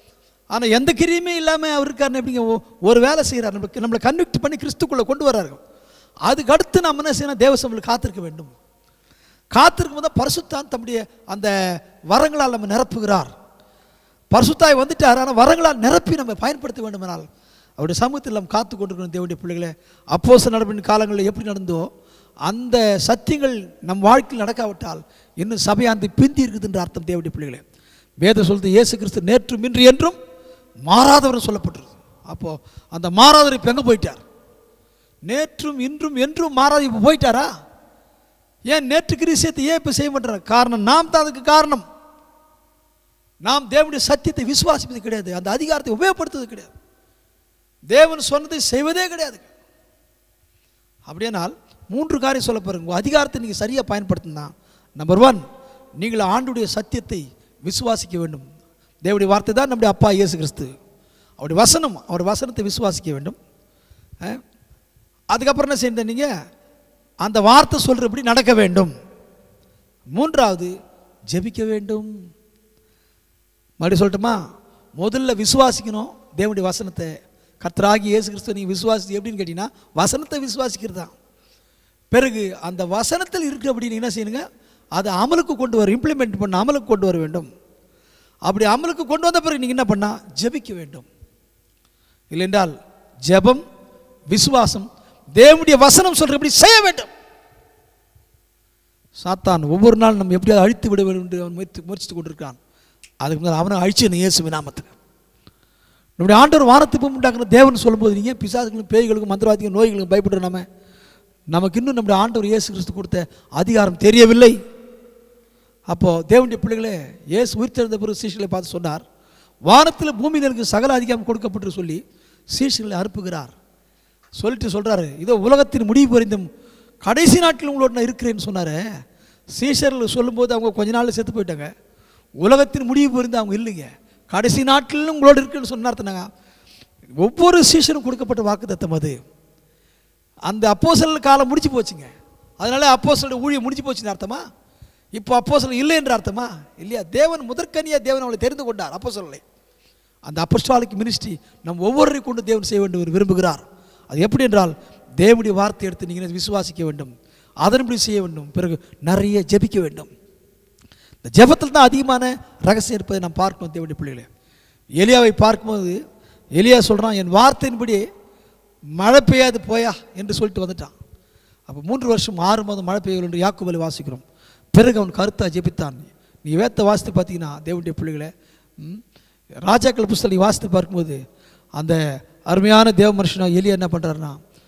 ஆனால் எந்த கிரியுமே இல்லாமல் அவர் இருக்காருன்னு எப்படிங்க ஒ- ஒரு வேலை செய்கிறார் நம்மளுக்கு நம்மளை கன்விக்ட் பண்ணி கிறிஸ்துக்குள்ளே கொண்டு வராரு அதுக்கு அடுத்து நம்ம என்ன செய்யணும் தேவசமில் காத்திருக்க வேண்டும் காத்திருக்கும் போது பரிசுத்தான் தம்முடைய அந்த வரங்களால் நம்ம நிரப்புகிறார் பரிசுத்தாய் வந்துட்டார் ஆனால் வரங்களால் நிரப்பி நம்ம பயன்படுத்த வேண்டுமானால் அவருடைய சமூகத்தில் நாம் காத்து கொண்டிருக்கிறோம் தேவனுடைய பிள்ளைகளை அப்போச நடப்பின் காலங்களில் எப்படி நடந்தோ அந்த சத்தியங்கள் நம் வாழ்க்கையில் நடக்காவிட்டால் இன்னும் சபையாந்து பிந்தி இருக்குதுன்ற அர்த்தம் தேவனுடைய பிள்ளைகளே வேத சொல்றது இயேசு கிறிஸ்து நேற்றும் இன்று என்றும் மாறாதவர் சொல்லப்பட்டிருக்கு அப்போது அந்த மாறாதவர் இப்போ எங்கே போயிட்டார் நேற்றும் இன்றும் என்றும் மாறாத இப்போ போயிட்டாரா ஏன் நேற்று கிரிசியத்தை ஏன் இப்போ செய்ய மாட்டார் காரணம் நாம் தான் அதுக்கு காரணம் நாம் தேவனுடைய சத்தியத்தை விசுவாசிப்பது கிடையாது அந்த அதிகாரத்தை உபயோகப்படுத்துவது கிடையாது தேவன் சொன்னதை செய்வதே கிடையாது அப்படியானால் மூன்று காரியம் சொல்ல பாருங்க உங்கள் அதிகாரத்தை நீங்கள் சரியாக பயன்படுத்தினா நம்பர் ஒன் நீங்கள் ஆண்டுடைய சத்தியத்தை விசுவாசிக்க வேண்டும் தேவனுடைய வார்த்தை தான் நம்முடைய அப்பா இயேசு கிறிஸ்து அவருடைய வசனம் அவருடைய வசனத்தை விசுவாசிக்க வேண்டும் அஹ், அதுக்கப்புறம் என்ன செய்ய நீங்கள் அந்த வார்த்தை சொல்கிறபடி நடக்க வேண்டும் மூன்றாவது ஜெபிக்க வேண்டும் மறுபடியும் சொல்லட்டுமா முதல்ல விசுவாசிக்கணும் தேவனுடைய வசனத்தை கர்த்தராகி இயேசு கிறிஸ்துவ நீங்கள் விசுவாசி எப்படின்னு கேட்டிங்கன்னா வசனத்தை விசுவாசிக்கிறது தான் பிறகு அந்த வசனத்தில் இருக்கு அப்படி நீங்கள் என்ன செய்யணுங்க அதை அமலுக்கு கொண்டு வர இம்ப்ளிமெண்ட் பண்ண அமலுக்கு கொண்டு வர வேண்டும் அப்படி அமலுக்கு கொண்டு வந்த பிறகு நீங்கள் என்ன பண்ணால் ஜெபிக்க வேண்டும் இல்லைன்றால் ஜெபம் விசுவாசம் தேவனுடைய வசனம் சொல்கிறபடி செய்ய வேண்டும் சாத்தான் ஒவ்வொரு நாள் நம்ம எப்படியாவது அழித்து விட வேண்டும் என்று அவன் முயற்சி முயற்சித்து கொண்டிருக்கான் அதுக்கு முதல்ல அவனை அழிச்சு இயேசு நாமத்தில் நம்முடைய ஆண்டவர் வானத்துக்கு உண்டாக்குன தேவன் சொல்லும்போது நீங்கள் பிசாசுகளும் பேய்களுக்கும் மந்திரவாதிகளும் நோய்களுக்கும் பயப்படுற நம்ம நமக்கு இன்னும் நம்முடைய ஆண்டவர் இயேசு கிறிஸ்து கொடுத்த அதிகாரம் தெரியவில்லை அப்போது தேவனுடைய பிள்ளைகளே இயேசு உயிர்த்தெழுந்த பிறகு சீஷர்களை பார்த்து சொன்னார் வானத்தில் பூமியில் எனக்கு சகல அதிகாரம் கொடுக்கப்பட்டு சொல்லி சீஷர்களை அனுப்புகிறார் சொல்லிட்டு சொல்கிறாரு இதோ உலகத்தின் முடிவு பறிந்தும் கடைசி நாட்டில் உங்களோட நான் இருக்கிறேன்னு சொன்னார் சீஷர்கள் சொல்லும்போது அவங்க கொஞ்ச நாள் செத்து போயிட்டாங்க உலகத்தின் முடிவு பறிந்து அவங்க இல்லைங்க கடைசி நாட்டிலும் உங்களோட இருக்குன்னு சொன்னார்த்தனாங்க ஒவ்வொரு சீஷனும் கொடுக்கப்பட்ட வாக்குத்தத்தம் அது அந்த அப்போஸ்தலர் காலம் முடிஞ்சு போச்சுங்க அதனால அப்போஸ்தலருடைய ஊழியம் முடிஞ்சு போச்சுன்னு அர்த்தமா இப்போ அப்போஸ்தலர் இல்லை என்ற அர்த்தமா இல்லையா தேவன் முதற்கனியா தேவன் அவளை தெரிந்து கொண்டார் அப்போஸ்தலரை அந்த அப்போஸ்டாலிக் மினிஸ்ட்ரி நம் ஒவ்வொருவரையும் கொண்டு தேவன் செய்ய வேண்டும் என்று விரும்புகிறார் அது எப்படி என்றால் தேவனுடைய வார்த்தை எடுத்து நீங்கள் விசுவாசிக்க வேண்டும் அதன்படி செய்ய வேண்டும் பிறகு நிறைய ஜெபிக்க வேண்டும் இந்த ஜெபத்தில் தான் அதிகமான ரகசியம் இருப்பதை நாம் பார்க்கணும் தேவனுடைய பிள்ளைகளே எலியாவை பார்க்கும்போது எலியா சொல்கிறான் என் வார்த்தையின்படி மழை பெய்யாது போயா என்று சொல்லிட்டு வந்துட்டான் அப்போ மூன்று வருஷம் ஆறு மாதம் மழை பெய்யவில்லை என்று யாக்குபலை வாசிக்கிறோம் பிறகு அவன் கருத்தா ஜெபித்தான் நீ வேத்த வாசித்து பார்த்தீங்கன்னா தேவனுடைய பிள்ளைகளை ம், ராஜாக்கள் புஸ்தகம் நீ வாசித்து பார்க்கும்போது அந்த அருமையான தேவ மனுஷனா எலியா என்ன பண்ணுறாருன்னா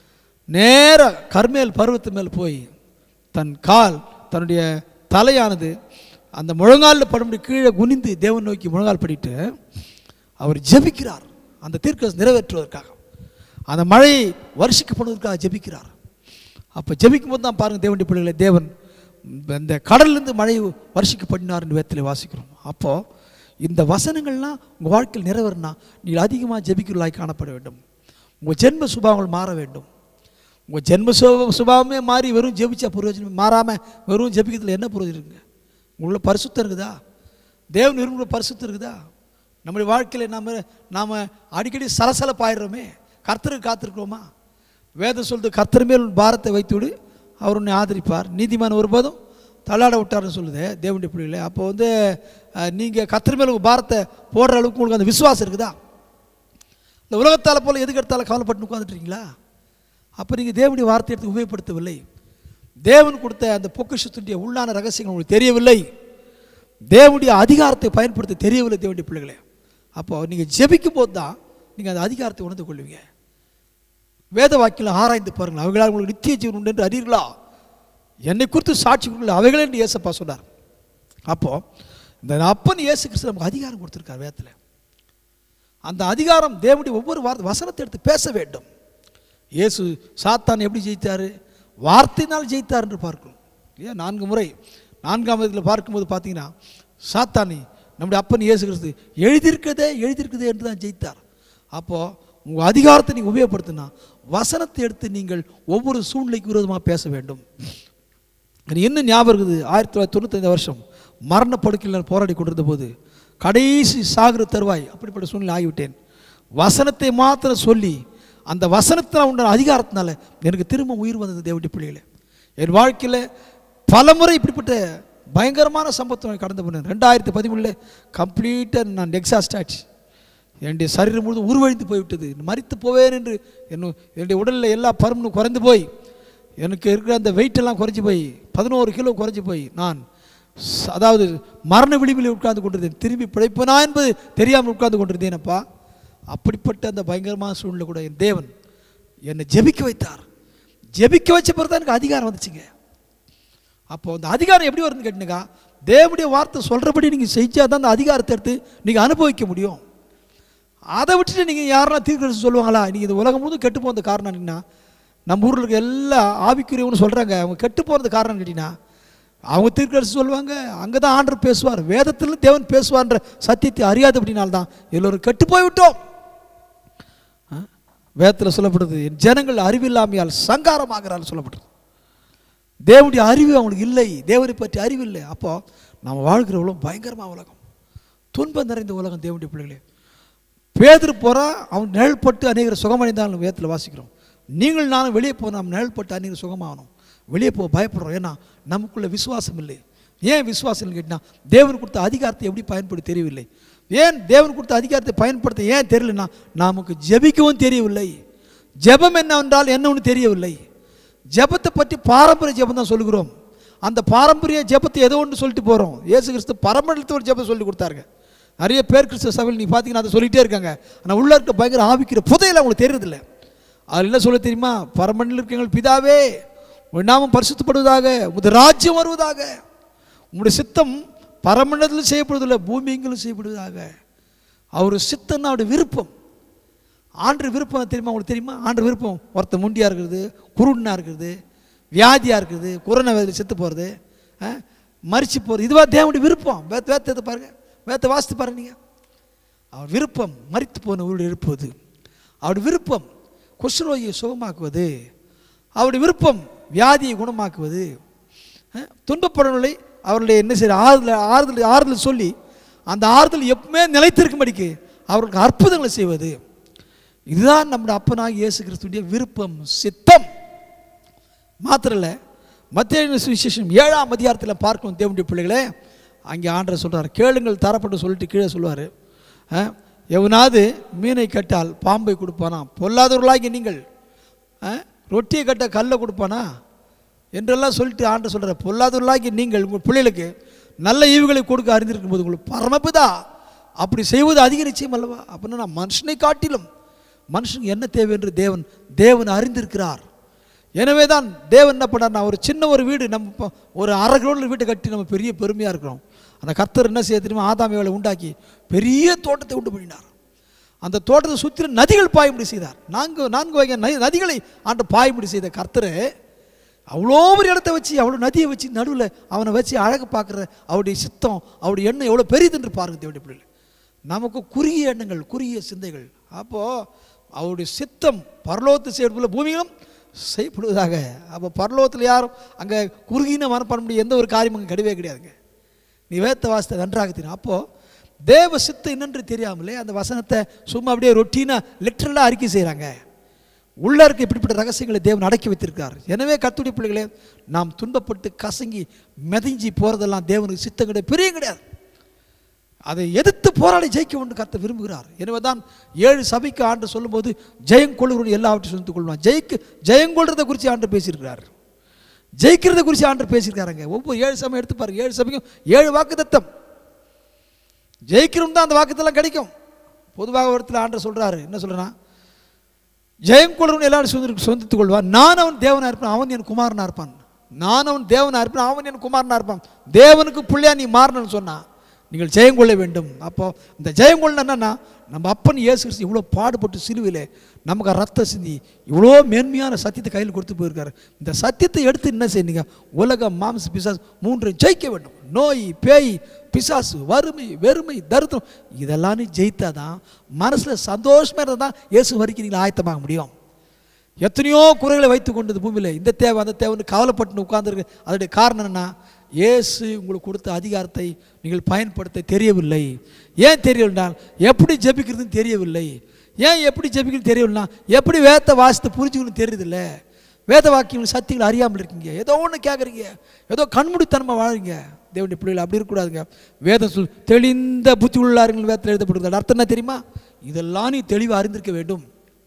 நேராக கர்மேல் பருவத்து மேல் போய் தன் கால் தன்னுடைய தலையானது அந்த முழங்காலில் படும்படி கீழே குனிந்து தேவன் நோக்கி முழங்கால் படிட்டு அவர் ஜெபிக்கிறார் அந்த தீர்க்க நிறைவேற்றுவதற்காக அந்த மழை வருஷிக்கப்படுவதற்காக ஜெபிக்கிறார் அப்போ ஜெபிக்கும் போது தான் பாருங்கள் தேவனுடைய பிள்ளைகளை தேவன் இந்த கடல்லேருந்து மழை வருஷிக்கப்படினார் என்று வேத்தில் வாசிக்கிறோம் அப்போது இந்த வசனங்கள்லாம் உங்கள் வாழ்க்கையில் நிறைவேறினா நீங்கள் அதிகமாக ஜெபிக்கிறவர்களாய் காணப்பட வேண்டும் உங்கள் ஜென்ம சுபாவங்கள் மாற வேண்டும் உங்கள் ஜென்ம சுப சுபாவமே மாறி வெறும் ஜெபிச்சா பிரயோஜனம் மாறாமல் வெறும் ஜெபிக்கிறதுல என்ன பிரயோஜனம் இருக்குங்க உள்ள பரிசுத்தம் இருக்குதா தேவன் விரும்புகிற பரிசுத்தம் இருக்குதா நம்முடைய வாழ்க்கையில் நாம் நாம் அடிக்கடி சலசலப்பாயிடுறோமே கர்த்தருக்கு காத்திருக்கிறோமா வேதம் சொல்லுது கர்த்தர் மேல் உன் பாரத்தை வைத்துவிடு அவர் உன்னை ஆதரிப்பார் நீதிமான் ஒருபோதும் தள்ளாட விட்டார்னு சொல்லுது தேவனுடைய பிள்ளைகளே அப்போ வந்து நீங்கள் கர்த்தர் மேல் உங்கள் பாரத்தை போடுற அளவுக்கு உங்களுக்கு அந்த விசுவாசம் இருக்குதா இந்த உலகத்தால் போல் எதுக்கு எடுத்தாலும் கவலைப்பட்டு உட்காந்துட்டீங்களா அப்போ நீங்கள் தேவனுடைய வார்த்தை எடுத்து உபயோகப்படுத்தவில்லை தேவன் கொடுத்த அந்த பொக்கிஷத்துடைய உள்ளான ரகசியங்கள் உங்களுக்கு தெரியவில்லை தேவனுடைய அதிகாரத்தை பயன்படுத்த தெரியவில்லை தேவனுடைய பிள்ளைகளே அப்போ நீங்கள் ஜெபிக்கும் போது தான் நீங்கள் அந்த அதிகாரத்தை உணர்ந்து கொள்வீங்க வேத வாக்கில் ஆராய்ந்து பாருங்கள் அவைகளால் உங்களுக்கு நித்திய ஜீவன் உண்டு என்று அறியீர்களா என்னை குறித்து சாட்சி கொடுக்கல அவைகளே என்று இயேசப்பா சொன்னார் அப்போது இந்த அப்பன் இயேசு கிறிஸ்து நமக்கு அதிகாரம் கொடுத்துருக்கார் வேதத்தில் அந்த அதிகாரம் தேவனுடைய ஒவ்வொரு வார்த்தை வசனத்தை எடுத்து பேச வேண்டும் இயேசு சாத்தான் எப்படி ஜெயித்தார் வார்த்தையினால் ஜெயித்தார் என்று பார்க்கிறோம் ஏன் நான்கு முறை நான்காம் இதில் பார்க்கும்போது பார்த்தீங்கன்னா சாத்தானி நம்முடைய அப்பன் இயேசு கிறிஸ்து எழுதியிருக்கதே எழுதியிருக்கதே என்று தான் ஜெயித்தார் அப்போது உங்கள் அதிகாரத்தை நீங்கள் உபயோகப்படுத்தினா வசனத்தை எடுத்து நீங்கள் ஒவ்வொரு சூழ்நிலைக்கு விரோதமாக பேச வேண்டும் எனக்கு இன்னும் ஞாபகம் இருக்குது ஆயிரத்தி தொள்ளாயிரத்தி தொண்ணூத்தைந்து வருஷம் மரணப்படுக்கையில் நான் போராடி கொண்டிருந்த போது கடைசி சாகுற தருவாய் அப்படிப்பட்ட சூழ்நிலை ஆகிவிட்டேன் வசனத்தை மாத்திரம் சொல்லி அந்த வசனத்தில் உண்டான அதிகாரத்தினால எனக்கு திரும்ப உயிர் வந்தது தேவனுடைய பிள்ளைகளே என் வாழ்க்கையில் பல முறை இப்படிப்பட்ட பயங்கரமான சம்பவத்தை நான் கடந்து போனேன் ரெண்டாயிரத்தி பதிமூணில் கம்ப்ளீட்டாக நான் எக்ஸாஸ்ட் ஆச்சு என்னுடைய சரீரம் முழுதும் உருவழிந்து போய்விட்டது மறித்து போவேன் என்று என்ன என்னுடைய உடலில் எல்லா பருமனும் குறைந்து போய் எனக்கு இருக்கிற அந்த weight எல்லாம் குறைஞ்சி போய் பதினோரு கிலோ குறைஞ்சி போய் நான் ச- அதாவது மரண விளிம்பில் உட்கார்ந்து கொண்டிருந்தேன் திரும்பி பிழைப்பனா என்பது தெரியாமல் உட்கார்ந்து கொண்டிருந்தேனப்பா அப்படிப்பட்ட அந்த பயங்கரமான சூழ்நிலை கூட என் தேவன் என்னை ஜெபிக்க வைத்தார் ஜெபிக்க வச்ச பிறகு தான் எனக்கு அதிகாரம் வந்துச்சுங்க அப்போ அந்த அதிகாரம் எப்படி வருதுன்னு கேட்டீங்கன்னா தேவனுடைய வார்த்தை சொல்கிறபடி நீங்கள் செஞ்சால் தான் அந்த அதிகாரத்தை எடுத்து நீங்கள் அனுபவிக்க முடியும் அதை விட்டுட்டு நீங்கள் யாரெல்லாம் தீர்க்கதரிசி சொல்லுவாங்களா நீங்கள் இந்த உலகம் முழுதும் கெட்டு போகிறது காரணம் என்னன்னா நம்ம ஊரில் இருக்க எல்லா ஆவிக்குரியவனு சொல்கிறாங்க அவங்க கெட்டு போகிறது காரணம் கேட்டிங்கன்னா அவங்க தீர்க்கதரிசி சொல்லுவாங்க அங்கே தான் ஆண்டர் பேசுவார் வேதத்திலும் தேவன் பேசுவார்ன்ற சத்தியத்தை அறியாது அப்படின்னால்தான் எல்லோரும் கெட்டு போய்விட்டோம் வேதத்தில் சொல்லப்படுது என் ஜனங்கள் அறிவில்லாமையால் சங்காரமாகிறாள் சொல்லப்படுது தேவனுடைய அறிவு அவங்களுக்கு இல்லை தேவனை பற்றி அறிவு இல்லை அப்போ நம்ம வாழ்கிற உலகம் பயங்கரமாக உலகம் துன்பம் நிறைந்த உலகம் தேவனுடைய பிள்ளைகளே பேதர் போகிறா அவன் நிழல்பட்டு அநேகர் சுகமடைந்தாலும் வேதத்தில் வாசிக்கிறோம் நீங்கள் நானும் வெளியே போனால் நாம் நிழல்பட்டு அநேகர் சுகமாகணும் வெளியே போக பயப்படுறோம் ஏன்னா நமக்குள்ள விசுவாசம் இல்லை ஏன் விசுவாசம் கேட்டினா தேவன் கொடுத்த அதிகாரத்தை எப்படி பயன்படுத்த தெரியவில்லை ஏன் தேவன் கொடுத்த அதிகாரத்தை பயன்படுத்த ஏன் தெரியலன்னா நமக்கு ஜெபிக்கவும் தெரியவில்லை ஜெபம் என்னவென்றால் என்ன ஒன்று தெரியவில்லை ஜெபத்தை பற்றி பாரம்பரிய ஜெபம் தான் சொல்லுகிறோம் அந்த பாரம்பரிய ஜெபத்தை ஏதோ ஒன்று சொல்லிட்டு போகிறோம் இயேசு கிறிஸ்து பரமண்டலத்து ஒரு ஜெபம் சொல்லி கொடுத்தாருங்க நிறைய பேர் கிறிஸ்துவ சபையில் நீ பார்த்தீங்கன்னா அதை சொல்லிகிட்டே இருக்காங்க ஆனால் உள்ள இருக்க பயங்கர ஆவிக்கிற புதையில அவங்களுக்கு தெரியறதில்ல அதில் என்ன சொல்ல தெரியுமா பரமண்டல இருக்க எங்கள் பிதாவே உன் நாமம் பரிசுத்தப்படுவதாக உமது ராஜ்யம் வருவதாக உங்களுடைய சித்தம் பரமண்டலத்தில் செய்யப்படுவதில்லை பூமி எங்கிலும் செய்யப்படுவதாக அவர் சித்தம்னா அவருடைய விருப்பம் ஆண்டு விருப்பம் தெரியுமா உங்களுக்கு தெரியுமா ஆண்டு விருப்பம் ஒருத்தன் முண்டியாக இருக்கிறது குருடனா இருக்கிறது வியாதியாக இருக்குது கொரோனா வேதியில் செத்து போகிறது மறிச்சு போகிறது இதுவா தேவனுடைய விருப்பம் வேத்த வேத்தத்தை பாருங்க வேத்த வாசித்து பாருங்க நீங்கள் அவர் விருப்பம் மறித்து போனவர்கள் எழுப்புவது அவருடைய விருப்பம் குஷ்ரோகியை சுகமாக்குவது அவருடைய விருப்பம் வியாதியை குணமாக்குவது அஹ், துன்பப்படுறவர்களை அவர்களுடைய என்ன செய்ய ஆறுதல் ஆறுதல் ஆறுதல் சொல்லி அந்த ஆறுதல் எப்பவுமே நிலைத்திருக்கும்படிக்கு அவர்களுக்கு அற்புதங்களை செய்வது இதுதான் நம்முடைய அப்பனாக இயேசு கிறிஸ்துடைய விருப்பம் சித்தம் மாத்திரம் இல்லை மத்திய சுவிசேஷம் ஏழாம் அதிகாரத்தில் பார்க்கணும் தேவனுடைய பிள்ளைகளே அங்கே ஆண்டரை சொல்றார் கேளுங்கள் தரப்பட்டு சொல்லிட்டு கீழே சொல்லுவார் எவனாவது மீனை கட்டால் பாம்பை கொடுப்பானா பொல்லாதவர்களாகி நீங்கள் ஆ, ரொட்டியை கட்ட கல்லை கொடுப்பானா என்றெல்லாம் சொல்லிட்டு ஆண்டர் சொல்கிறார் பொல்லாதவர்களாகி நீங்கள் உங்கள் பிள்ளைகளுக்கு நல்ல ஈவுகளை கொடுக்க அறிந்திருக்கும் போது உங்களுக்கு பரமபிதா அப்படி செய்வது அதிக நிச்சயம் அல்லவா அப்படின்னா மனுஷனை காட்டிலும் மனுஷனுக்கு என்ன தேவை என்று தேவன் தேவன் அறிந்திருக்கிறார் எனவே தான் தேவன் என்ன பண்ணார்னா ஒரு சின்ன ஒரு வீடு நம்ம இப்போ ஒரு அரை கிலோமீட்டர் வீட்டை கட்டி நம்ம பெரிய பெருமையாக இருக்கிறோம் அந்த கர்த்தர் என்ன செய்ய தெரியுமா ஆதாமியவளை உண்டாக்கி பெரிய தோட்டத்தை உண்டு பண்ணினார் அந்த தோட்டத்தை சுற்றி நதிகள் பாயும்படி செய்தார் நான்கு நான்கு வகை நதி- நதிகளை ஆண்டு பாயும்படி செய்த கர்த்தர் அவ்வளோ ஒரு இடத்த வச்சு அவ்வளோ நதியை வச்சு நடுவில் அவனை வச்சு அழகு பார்க்குற அவருடைய சித்தம் அவருடைய எண்ணம் எவ்வளோ பெரியதுன்று பாருங்க தேவடைய பிள்ளைகள் நமக்கு குறுகிய எண்ணங்கள் குறுகிய சிந்தைகள் அப்போது அவருடைய சித்தம் பரலோகத்தை செய்யப்படுள்ள பூமியிலும் செய்யப்படுவதாக அப்போ பரலோகத்தில் யாரும் அங்கே குறுகின மனப்பான்மை எந்த ஒரு காரியமும் அங்கே கிடையவே கிடையாதுங்க நீ வேத்த வாசத்தை நன்றாக தெரியும் அப்போது தேவ சித்தம் என்னென்று தெரியாமலே அந்த வசனத்தை சும்மா அப்படியே ரொட்டீனாக லிட்டரலாக அறிக்கை செய்கிறாங்க உள்ள இருக்க இப்படிப்பட்ட ரகசியங்களை தேவன் அடக்கி வைத்திருக்கார் எனவே கத்துடைய பிள்ளைகளே நாம் துன்பப்பட்டு கசங்கி மிதஞ்சி போகிறதெல்லாம் தேவனுக்கு சித்தம் கிடையாது பெரிய கிடையாது அதை எதிர்த்து போராடி ஜெயிக்க ஒன்று கர்த்தர் விரும்புகிறார் எனவே தான் ஏழு சபைக்கு ஆண்டு சொல்லும்போது ஜெயங்கொள்ளுகிறவன் எல்லாவற்றையும் சொல்லித்துக் கொள்வான் ஜெயிக்கு ஜெயங்கொள்றதை குறித்து ஆண்டு பேசியிருக்கிறார் ஜெயிக்கிறத குறித்து ஆண்டு பேசியிருக்காருங்க ஒவ்வொரு ஏழு சபை எடுத்து பாருங்க ஏழு சபைக்கும் ஏழு வாக்கு தத்தம் ஜெயிக்கிறோம் தான் அந்த வாக்குத்தெல்லாம் கிடைக்கும் பொதுவாக ஒரு இடத்துல ஆண்டர் சொல்றாரு என்ன சொல்றேன்னா ஜெயம் கொள்றவன் எல்லாரும் சொந்த சொந்தித்துக் கொள்வான் நான் அவன் தேவனா இருப்பான் அவன் என் குமாரனா இருப்பான் நான் அவன் தேவனா இருப்பான் அவன் என் குமாரனா இருப்பான் தேவனுக்கு பிள்ளையா நீ மாறணும்னு சொன்னா நீங்கள் ஜெயம் கொள்ள வேண்டும் அப்போ இந்த ஜெயம் கொள்ள என்னன்னா நம்ம அப்பன் இயேசு கிறிஸ்து இவ்வளோ பாடுபட்டு சிலுவிலே நமக்கு ரத்த சிந்தி இவ்வளோ மேன்மையான சத்தியத்தை கையில் கொடுத்து போயிருக்காரு இந்த சத்தியத்தை எடுத்து என்ன செய்யுங்க உலகம் மாம்ச பிசாசு மூன்று ஜெயிக்க வேண்டும் நோய் பேய் பிசாசு வறுமை வெறுமை தரித்திரம் இதெல்லாம் நீ ஜெயித்தாதான் மனசில் சந்தோஷமாக இருந்தால் தான் இயேசு வரைக்கும் நீங்கள் ஆயத்தமாக முடியும் எத்தனையோ குறைகளை வைத்து கொண்டது பூமியில் இந்த தேவை அந்த தேவைன்னு கவலைப்பட்டு உட்கார்ந்துருக்கு அதோடைய காரணம் என்ன இயேசு உங்களுக்கு கொடுத்த அதிகாரத்தை நீங்கள் பயன்படுத்த தெரியவில்லை ஏன் தெரியவில்லைனால் எப்படி ஜெபிக்கிறதுன்னு தெரியவில்லை ஏன் எப்படி ஜெபிக்கிறது தெரியவில்லைனா எப்படி வேத்த வாசத்தை புரிஞ்சுக்கணும்னு தெரியுதில்ல வேத வாக்கியங்கள் சத்தியங்கள் அறியாமல் இருக்கீங்க ஏதோ ஒன்று கேட்குறீங்க ஏதோ கண்மூடித்தனமாக வாழுறீங்க தேவனுடைய பிள்ளைகள் அப்படி இருக்கக்கூடாதுங்க வேதம் சொல் தெளிந்த புத்தி உள்ளாருங்கள் வேதத்தில் எழுதப்படுகிறது அர்த்தம் என்ன தெரியுமா இதெல்லாம் நீ தெளிவாக அறிந்திருக்க வேண்டும்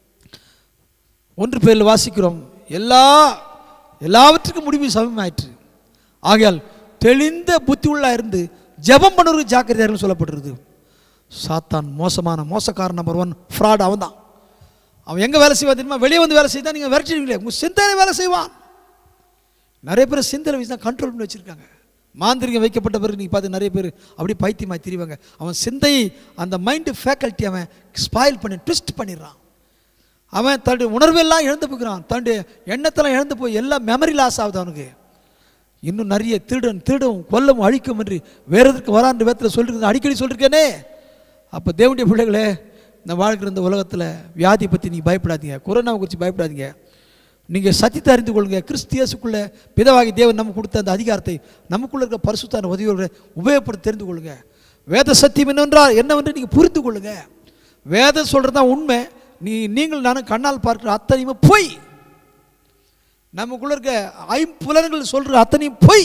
ஒன்று பேரில் வாசிக்கிறோம் எல்லா எல்லாவற்றுக்கும் முடிவு சமமாயிற்று ஆகையால் தெளிந்த புத்தி உள்ள இருந்து ஜெபம் பண்ணுறது ஜாக்கிரதையாக சொல்லப்பட்டிருக்கு சாத்தான் மோசமான மோசக்காரன் நம்பர் ஒன் ஃப்ராட் அவன் தான் அவன் எங்கே வேலை செய்வான் தெரியுமா வெளியே வந்து வேலை செய்தா நீங்கள் விரட்டிடுவீங்களே உங்கள் சிந்தனை வேலை செய்வான் நிறைய பேர் சிந்தனை வச்சு தான் கண்ட்ரோல் பண்ணி வச்சுருக்காங்க மாந்திரிகம் வைக்கப்பட்ட பிறகு நீங்கள் பார்த்து நிறைய பேர் அப்படியே பைத்தியமாக திரிவாங்க அவன் சிந்தையை அந்த மைண்டு ஃபேக்கல்ட்டி அவன் ஸ்பாயில் பண்ணி ட்விஸ்ட் பண்ணிடுறான் அவன் தன்னுடைய உணர்வெல்லாம் இழந்து போகிறான் தன்னுடைய எண்ணத்தெல்லாம் இழந்து போய் எல்லாம் மெமரி லாஸ் ஆகுது அவனுக்கு இன்னும் நிறைய திருடன் திருடும் கொல்லவும் அழிக்கும் என்று வேற எதற்கு வரான்ற வேத்தில் சொல்லிருக்கேன் அடிக்கடி சொல்லியிருக்கேனே அப்போ தேவனுடைய பிள்ளைகளே இந்த வாழ்க்கிற இந்த உலகத்தில் வியாதி பற்றி நீங்கள் பயப்படாதீங்க கொரோனாவை குறித்து பயப்படாதீங்க நீங்கள் சத்தியத்தை அறிந்து கொள்ளுங்க கிறிஸ்தியஸுக்குள்ளே பிதவாகி தேவன் நமக்கு கொடுத்த அந்த அதிகாரத்தை நமக்குள்ள இருக்கிற பரிசுத்தான உதவியோட உபயோகப்படுத்தி தெரிந்து கொள்ளுங்க வேத சத்தியம் என்னவென்றால் என்னவென்று நீங்கள் புரிந்து கொள்ளுங்க வேதம் சொல்கிறது தான் உண்மை நீ நீங்கள் நானும் கண்ணால் பார்க்குற அத்தனையுமே பொய் நமக்குள்ள இருக்க ஐம்புலன்கள் சொல்கிற அத்தனையும் பொய்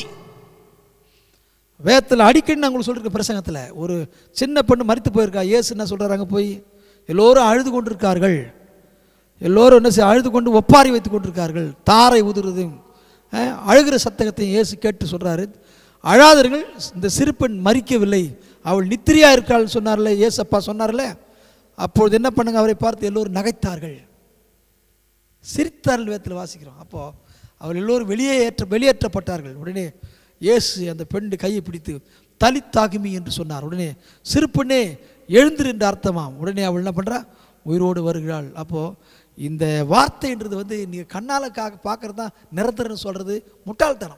வேதத்தில் அடிக்கடி நான் உங்களுக்கு சொல்லிருக்க பிரசங்கத்தில் ஒரு சின்ன பெண்ணு மறித்து போயிருக்கா ஏசு என்ன சொல்கிறாங்க போய் எல்லோரும் அழுது கொண்டிருக்கார்கள் எல்லோரும் என்ன செய்ய அழுது கொண்டு ஒப்பாரி வைத்து கொண்டிருக்கார்கள் தாரை உதுறதும் அஹ், அழுகிற சத்தகத்தையும் இயேசு கேட்டு சொல்கிறாரு அழாதர்கள் இந்த சிறுபெண் மறிக்கவில்லை அவள் நித்திரியா இருக்காள் சொன்னார்ல ஏசப்பா சொன்னார்ல அப்பொழுது என்ன பண்ணுங்க அவரை பார்த்து எல்லோரும் நகைத்தார்கள் சிரித்தார்கள் வேதத்தில் வாசிக்கிறோம் அப்போது அவள் எல்லோரும் வெளியே ஏற்ற வெளியேற்றப்பட்டார்கள் உடனே இயேசு அந்த பெண்ணு கையை பிடித்து தலித்தாகுமி என்று சொன்னார் உடனே சிறு பெண்ணே எழுந்திரு என்று அர்த்தமாம் உடனே அவள் என்ன பண்ணுறா உயிரோடு வருகிறாள் அப்போது இந்த வார்த்தைன்றது வந்து நீங்கள் கண்ணால் கா பார்க்குறது தான் நிரந்தரம் சொல்கிறது முட்டாள்தனம்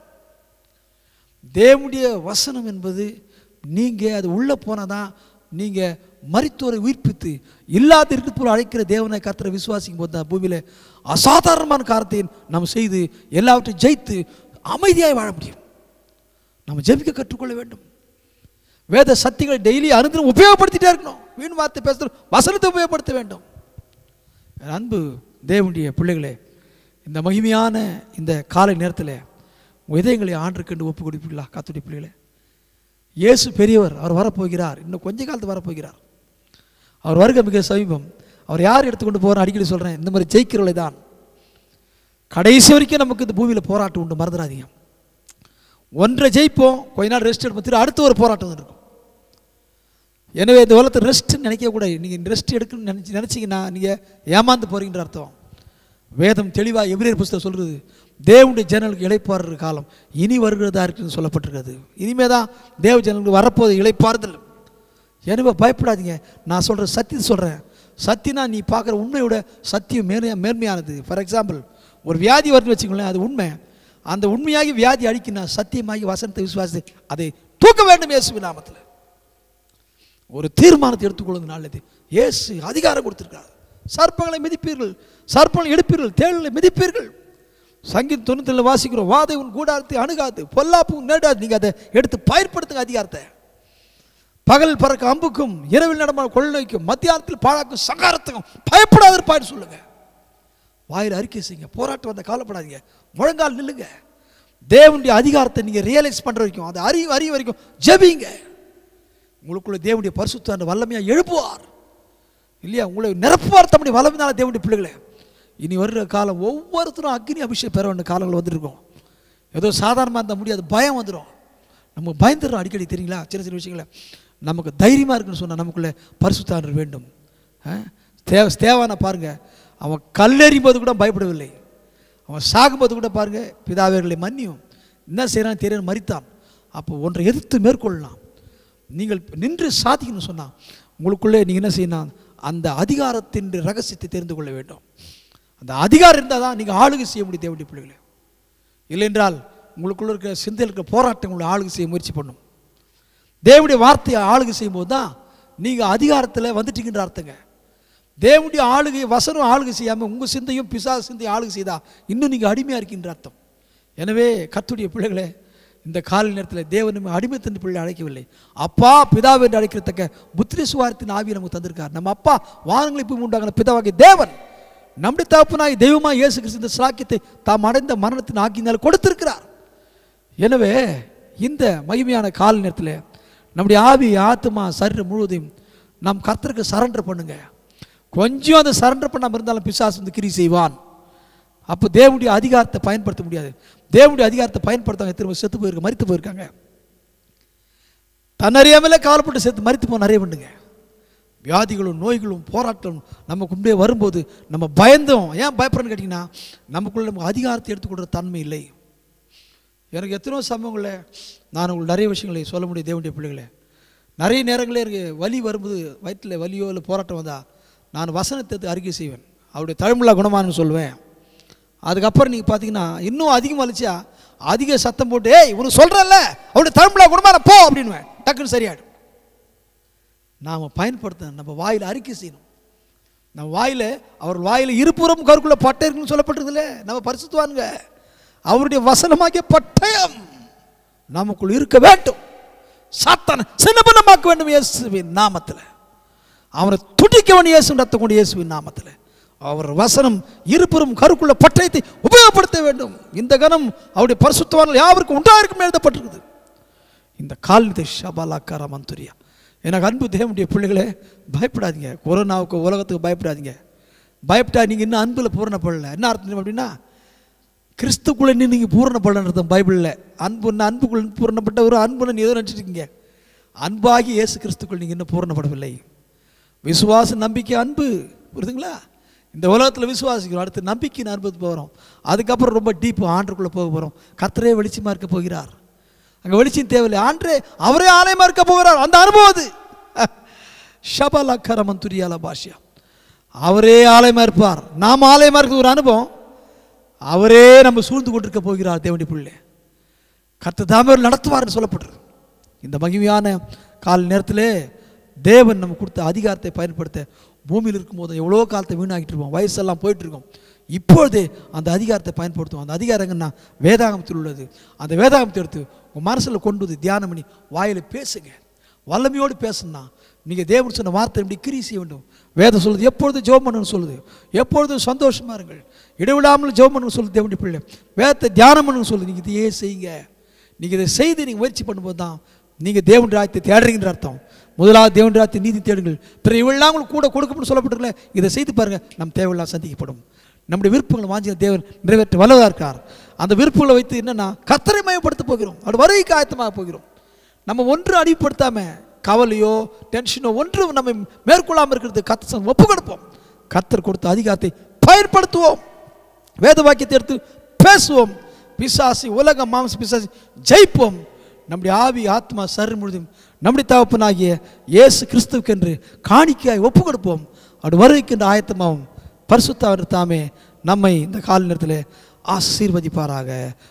தேவனுடைய வசனம் என்பது நீங்கள் அது உள்ளே போனால் தான் நீங்கள் மரித்தோரை உயிர்ப்பித்து இல்லாத இருக்கிற அழைக்கிற தேவனை கர்த்தரை விசுவாசிக்கும் போது தான் பூமியில் அசாதாரணமான காரத்தை நாம் செய்து எல்லாவற்றையும் ஜெயித்து அமைதியாய் வாழ முடியும் நம்ம ஜெபிக்க கற்றுக்கொள்ள வேண்டும் வேத சத்தியங்களை டெய்லி அனுதினம் உபயோகப்படுத்திட்டே இருக்கணும் வீண் வார்த்தை பேசுகிற வசனத்தை உபயோகப்படுத்த வேண்டும் என் அன்பு தேவனுடைய பிள்ளைகளே இந்த மகிமையான இந்த காலை நேரத்தில் உங்கள் இதயங்களை ஆண்டுக்கென்று ஒப்பு கொடுப்பீங்களா காத்துடைய பிள்ளைகளே இயேசு பெரியவர் அவர் வரப்போகிறார் இன்னும் கொஞ்ச காலத்து வரப்போகிறார் அவர் வருகை மிக சமீபம் அவர் யார் எடுத்துக்கொண்டு போகிறார் அடிக்கடி சொல்கிறேன் இந்த மாதிரி ஜெயிக்கிறவளை தான் கடைசி வரைக்கும் நமக்கு இந்த பூமியில் போராட்டம் உண்டு மறந்துடாதீங்க ஒன்றை ஜெயிப்போம் கொஞ்ச நாள் ரெஸ்ட் எடுப்போம் திரு அடுத்த ஒரு போராட்டம் வந்து இருக்கும் எனவே இந்த உலகத்தை ரெஸ்ட்னு நினைக்க கூட நீங்கள் ரெஸ்ட் எடுக்கணும்னு நினச்சி நினச்சிங்கன்னா நீங்கள் ஏமாந்து போறீங்கன்ற அர்த்தம் வேதம் தெளிவாக எபிரேர் புஸ்தகம் சொல்கிறது தேவனுடைய ஜனங்களுக்கு இளைப்பாறுற காலம் இனி வருகிறதா இருக்குன்னு சொல்லப்பட்டிருக்கிறது இனிமே தான் தேவ ஜனங்களுக்கு வரப்போது இளைப்பாறுதல் எனவே பயப்படாதீங்க நான் சொல்கிற சத்தியம் சொல்கிறேன் சத்தியனா நீ பார்க்குற உண்மையோட சத்தியம் மேலே மேன்மையானது ஃபார் எக்ஸாம்பிள் ஒரு வியாதி வருதுன்னு வச்சுக்கோங்களேன் அது உண்மை அந்த உண்மையாகி வியாதி அழிக்கணும் சத்தியமாகி வசனத்தை விசுவாசி அதை தூக்க வேண்டும் இயேசுவின் நாமத்தில் ஒரு தீர்மானத்தை எடுத்துக்கொள்வது நல்லது இயேசு அதிகாரம் கொடுத்திருக்கார் சர்ப்பங்களை மிதிப்பீர்கள் சர்ப்பங்களை எடுப்பீர்கள் தேள்களை மிதிப்பீர்கள் சங்கீதம் தொண்ணூத்தி வாசிக்கிறோம் வாதை உன் கூடாரத்தை அணுகாது பொல்லாப்பு உன் நேடாது நீங்கள் அதை எடுத்து பயன்படுத்துங்க அதிகாரத்தை பகல் பறக்க அம்புக்கும் இரவில் நடமான கொள்ளைக்கும் மத்தியானத்தில் பாழாக்கும் சங்காரத்துக்கும் பயப்படாத இருப்பான்னு சொல்லுங்க வாயில் அறிக்கை செய்யுங்க போராட்டம் வந்த கவலைப்படாதீங்க முழங்கால் நில்லுங்க தேவனுடைய அதிகாரத்தை நீங்கள் ரியலைஸ் பண்ணுற வரைக்கும் அதை அறிவு அறிவு வரைக்கும் ஜெபிங்க உங்களுக்குள்ள தேவனுடைய பரிசுத்த வல்லமையாக எழுப்புவார் இல்லையா உங்களை நிரப்புவார் தம்முடைய வல்லமையினால தேவனுடைய பிள்ளைகளே இனி வருகிற காலம் ஒவ்வொருத்தரும் அக்னி அபிஷேகம் பெற வேண்டிய காலங்கள் வந்துருக்கும் ஏதோ சாதாரணமாக இருந்தால் முடியாது பயம் வந்துடும் நமக்கு பயந்துடுறோம் அடிக்கடி தெரியுங்களா சின்ன சின்ன விஷயங்கள நமக்கு தைரியமாக இருக்குன்னு சொன்னால் நமக்குள்ளே பரிசுத்தாளர் வேண்டும் ஆ? தேவ தேவான பாருங்க அவன் கல்லெறியும் போது கூட பயப்படவில்லை அவன் சாகும்போது கூட பாருங்க பிதாவர்களை மன்னியும் என்ன செய்கிறான்னு தெரியாது மறித்தான் அப்போ ஒன்றை எதிர்த்து மேற்கொள்ளலாம் நீங்கள் நின்று சாதிக்கணும்னு சொன்னால் உங்களுக்குள்ளே நீங்கள் என்ன செய்யணும் அந்த அதிகாரத்தின் ரகசியத்தை தெரிந்து கொள்ள வேண்டும் அந்த அதிகாரம் இருந்தால் தான் நீங்கள் ஆளுகை செய்ய முடியும் தேவனுடைய பிள்ளைகளே இல்லைன்றால் உங்களுக்குள்ள இருக்கிற சிந்தையில் இருக்கிற போராட்டம் உங்களை ஆளுகை செய்ய முயற்சி பண்ணும் தேவனுடைய வார்த்தையை ஆளுகை செய்யும்போது தான் நீங்கள் அதிகாரத்தில் வந்துட்டீங்கன்ற அர்த்தங்க தேவனுடைய ஆளுகை வசனம் ஆளுகை செய்யாமல் உங்கள் சிந்தையும் பிசா சிந்தையும் ஆளுகை செய்தா இன்னும் நீங்கள் அடிமையாக இருக்கீன்ற அர்த்தம் எனவே கத்துடைய பிள்ளைகளே இந்த காலை நேரத்தில் தேவனுமே அடிமைத்தன் பிள்ளை அழைக்கவில்லை அப்பா பிதாவை என்று அழைக்கிறத்தக்க புத்திரி சுவாரத்தின் ஆவியை நமக்கு தந்திருக்கார் நம்ம அப்பா வானங்களை போய் உண்டாகின பிதாவாகிய தேவன் நம்முடைய தகப்பனாய் தெய்வமாக இயேசு கிறிஸ்து இந்த சாக்கியத்தை தாம் அடைந்த மரணத்தின் ஆக்கினால் கொடுத்திருக்கிறார் எனவே இந்த மகிமையான கால நேரத்தில் நம்முடைய ஆவி ஆத்மா சரீரம் முழுவதையும் நாம் கர்த்தருக்கு சரண்டர் பண்ணுங்க கொஞ்சம் அதை சரண்டர் பண்ணாமல் இருந்தாலும் பிசாசு வந்து கிரி செய்வான் அப்போ தேவனுடைய அதிகாரத்தை பயன்படுத்த முடியாது தேவனுடைய அதிகாரத்தை பயன்படுத்தாங்க திரும்ப செத்து போயிருக்க மரித்து போயிருக்காங்க தன்னறியாமலே காலப்பட்டு செத்து மரித்து போன நிறைய பண்ணுங்க வியாதிகளும் நோய்களும் போராட்டம் நமக்கு முன்பே வரும்போது நம்ம பயந்தோம் ஏன் பயப்படுறோன்னு கேட்டிங்கன்னா நமக்குள்ள நமக்கு அதிகாரத்தை எடுத்துக்கொள்கிற தன்மை இல்லை எனக்கு எத்தனையோ சம்பவங்களில் நான் உங்களுக்கு நிறைய விஷயங்களை சொல்ல முடியும் தேவனுடைய பிள்ளைகளே நிறைய நேரங்களே எனக்கு வலி வரும்போது வயிற்றில் வலியோ இல்லை போராட்டம் வந்தால் நான் வசனத்தை அறிக்கை செய்வேன் அவருடைய தழுமுலா குணமானு சொல்லுவேன் அதுக்கப்புறம் நீங்கள் பார்த்தீங்கன்னா இன்னும் அதிகமாக வலிச்சா அதிக சத்தம் போட்டு ஏய் உனக்கு சொல்கிறேன்ல அவருடைய தழுமுலா குணமான போ அப்படின்னுவேன் டக்குன்னு சரியாயிடும் நாம் பயன்படுத்த நம்ம வாயில் அறிக்கை செய்யணும் நம்ம வாயில் அவர் வாயில் இருபுறம் கருக்குள்ள பட்டை இருக்குன்னு சொல்லப்பட்டிருக்குல்ல நம்ம பரிசுத்துவானுங்க அவருடைய வசனமாகிய பட்டயம் நமக்குள் இருக்க வேண்டும் சாத்தான சின்னபனமாக்க வேண்டும் இயேசுவின் நாமத்தில் அவனை துடிக்கவன் இயேசு ரத்த கொண்டு இயேசுவின் நாமத்தில் அவர் வசனம் இருபுறம் கருக்குள்ள பட்டயத்தை உபயோகப்படுத்த வேண்டும் இந்த கணம் அவருடைய பரிசுத்தவான்கள் யாவருக்கும் உண்டாயிருக்கும் எழுதப்பட்டிருக்குது இந்த கால்நிதை ஷபாலாக்கார மந்துரியா எனக்கு அன்பு தேவனுடைய பிள்ளைகளே பயப்படாதீங்க கொரோனாவுக்கு உலகத்துக்கு பயப்படாதீங்க பயப்பட்டா நீங்கள் இன்னும் அன்பில் பூரணப்படல என்ன அர்த்தம் தெரியுமா அப்படின்னா கிறிஸ்துக்குள்ளே இன்னும் நீங்கள் பூரணப்படலன்னு அர்த்தம் பைபிளில் அன்புன்னு அன்புக்குள்ள பூரணப்பட்ட ஒரு அன்புன்னு நீ ஏதோ நினச்சிருக்கீங்க அன்பாகி இயேசு கிறிஸ்துக்குள் நீங்கள் இன்னும் பூரணப்படவில்லை விசுவாச நம்பிக்கை அன்பு புரியுதுங்களா இந்த உலகத்தில் விசுவாசிக்கிறோம் அடுத்து நம்பிக்கையின் அனுபவத்து போகிறோம் அதுக்கப்புறம் ரொம்ப டீப் ஆண்டுக்குள்ளே போக போகிறோம் கர்த்தரே வெளிச்சமாக இருக்க போகிறார் அங்கே வெளிச்சம் தேவையில்லை ஆண்டே அவரே ஆலயமாக இருக்க போகிறார் அந்த அனுபவம் அது ஷபல கரமந்துரியால பாஷியா அவரே ஆலயமாக இருப்பார் நாம் ஆலயமாக இருக்கிற ஒரு அனுபவம் அவரே நம்ம சூழ்ந்து கொண்டிருக்க போகிறார் தேவனுடைய பிள்ளை கர்த்த தாமர் நடத்துவார்னு சொல்லப்படுறது இந்த மகிமையான கால நேரத்திலே தேவன் நம்ம கொடுத்த அதிகாரத்தை பயன்படுத்த பூமியில் இருக்கும்போது எவ்வளோ காலத்தை வீணாகிட்டு இருப்போம் வயசெல்லாம் போயிட்டு இருக்கோம் இப்பொழுதே அந்த அதிகாரத்தை பயன்படுத்துவோம் அந்த அதிகாரங்கன்னா வேதாகமத்தில் உள்ளது அந்த வேதாகமத்தை எடுத்து உங்கள் மனசில் கொண்டு வந்து தியானம் பண்ணி வாயில் பேசுங்க வல்லமையோடு பேசணும்னா நீங்கள் தேவன் சொன்ன வார்த்தை இப்படி கிரி செய்ய வேண்டும் வேதம் சொல்லுது எப்பொழுதும் ஜெபம் பண்ணணும்னு சொல்லுது எப்பொழுதும் சந்தோஷமா இருங்கள் இடைவிடாமல் ஜெபம் பண்ணணும்னு சொல்லுது தேவனுடைய பிள்ளை வேதத்தை தியானம் பண்ணணும்னு சொல்லுது நீங்கள் இதையே செய்யுங்க நீங்கள் இதை செய்து நீங்கள் முயற்சி பண்ணும்போது தான் நீங்கள் தேவன் ராஜ்யத்தை தேடுறீங்கன்ற அர்த்தம் முதலாவது தேவன் ராஜ்யத்தை நீதி தேடுங்கள் பிற இவெல்லாம் உங்களுக்கு கூட கொடுக்கப்படும் சொல்லப்பட்டிருக்கல இதை செய்து பாருங்கள் நம் தேவையெல்லாம் சந்திக்கப்படும் நம்முடைய விருப்பங்களை வாஞ்சி தேவன் நிறைவேற்ற வல்லதாக இருக்கார் அந்த விருப்பங்களை வைத்து என்னன்னா கத்தரை மயப்படுத்த போகிறோம் அது வருகைக்கு ஆயத்தமாக போகிறோம் நம்ம ஒன்று அடிப்படுத்தாமல் கவலையோ டென்ஷனோ ஒன்றும் நம்ம மேற்கொள்ளாமல் இருக்கிறது கத்த ஒப்பு கொடுப்போம் கத்தர் கொடுத்த அதிகாரத்தை பயன்படுத்துவோம் வேத வாக்கியத்தை எடுத்து பேசுவோம் பிசாசி உலக மாம்ச பிசாசி ஜெயிப்போம் நம்முடைய ஆவி ஆத்மா சரி முழுதும் நம்முடைய தகப்பனாகிய இயேசு கிறிஸ்துவுக்கென்று காணிக்கையாய் ஒப்பு கொடுப்போம் அப்படி வருகைக்கின்ற ஆயத்தமாகும் பரிசுத்தவர் தாமே நம்மை இந்த கால நேரத்தில் ஆசீர்வதிப்பாராக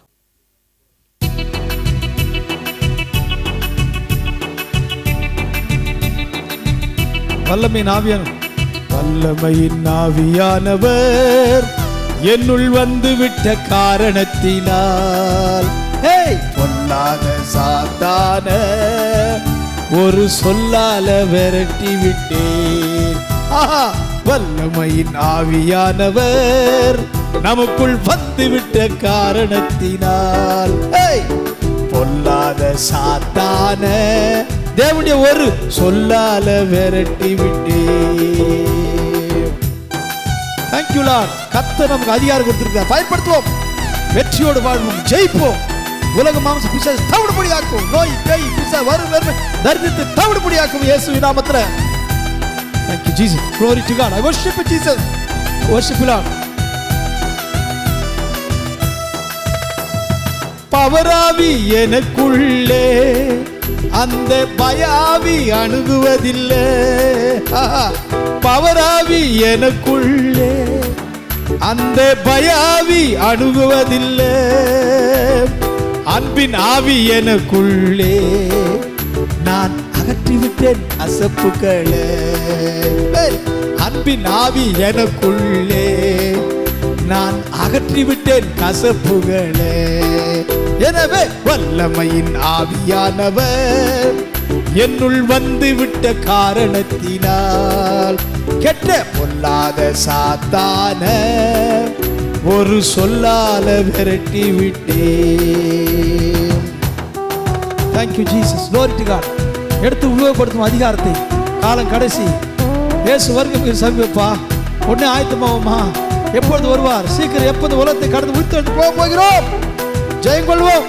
வல்லமை நாவியான வல்லமையின் நாவியானவர் என்னுள் வந்து விட்ட காரணத்தினால் ஹேய் பொல்லாத சாத்தான ஒரு சொல்லால விரட்டி விட்டேன் ஆஹா வல்லமையின் ஆவியானவர் நமக்குள் வந்து விட்ட காரணத்தினால் ஹேய் பொல்லாத சாத்தான தேவனுடைய ஒரு சொல்லால விரட்டி விட்டே தேங்க்யூ லார்ட் கத்த நமக்கு அதிகாரம் கொடுத்திருக்கார் பயன்படுத்துவோம் வெற்றியோடு வாழ்வோம் ஜெயிப்போம் உலக மாம்ச பிசாசு தவிடுபடியாக்கும் நோய் பேய் பிசா வரும் வறுமை தரித்திரத்தை தவிடுபடியாக்கும் இயேசு நாமத்துல thank you Jesus glory to god i worship you jesus worship you lord பவராவி எனக்குள்ளே அந்த பயாவி அணுகுவதில்லை ஆஹா. பவராவி எனக்குள்ளே அந்த பயாவி அணுகுவதில்லை அன்பின் ஆவி எனக்குள்ளே நான் அகற்றிவிட்டேன் அசப்புகளே ஏய், அன்பின் ஆவி எனக்குள்ளே நான் அகற்றிவிட்டேன் கசப்புகளே எனவே வல்லமையின் ஆவியானவர் என்னுள் வந்து விட்ட காரணத்தினால் கெட்ட பொல்லாத சாத்தான ஒரு சொல்லால விரட்டி விட்டேன் thank you Jesus glory to God எடுத்து உபயோகப்படுத்தும் அதிகாரத்தை காலம் கடைசி இயேசு வருகை சமீபப்பா உடனே ஆயத்தமாவோமா எப்பொழுது வருவார் சீக்கிரம் எப்போது உலகத்தை கடந்து உயிர்த்து போக போகிறோம் ஜெயம் கொள்வோம்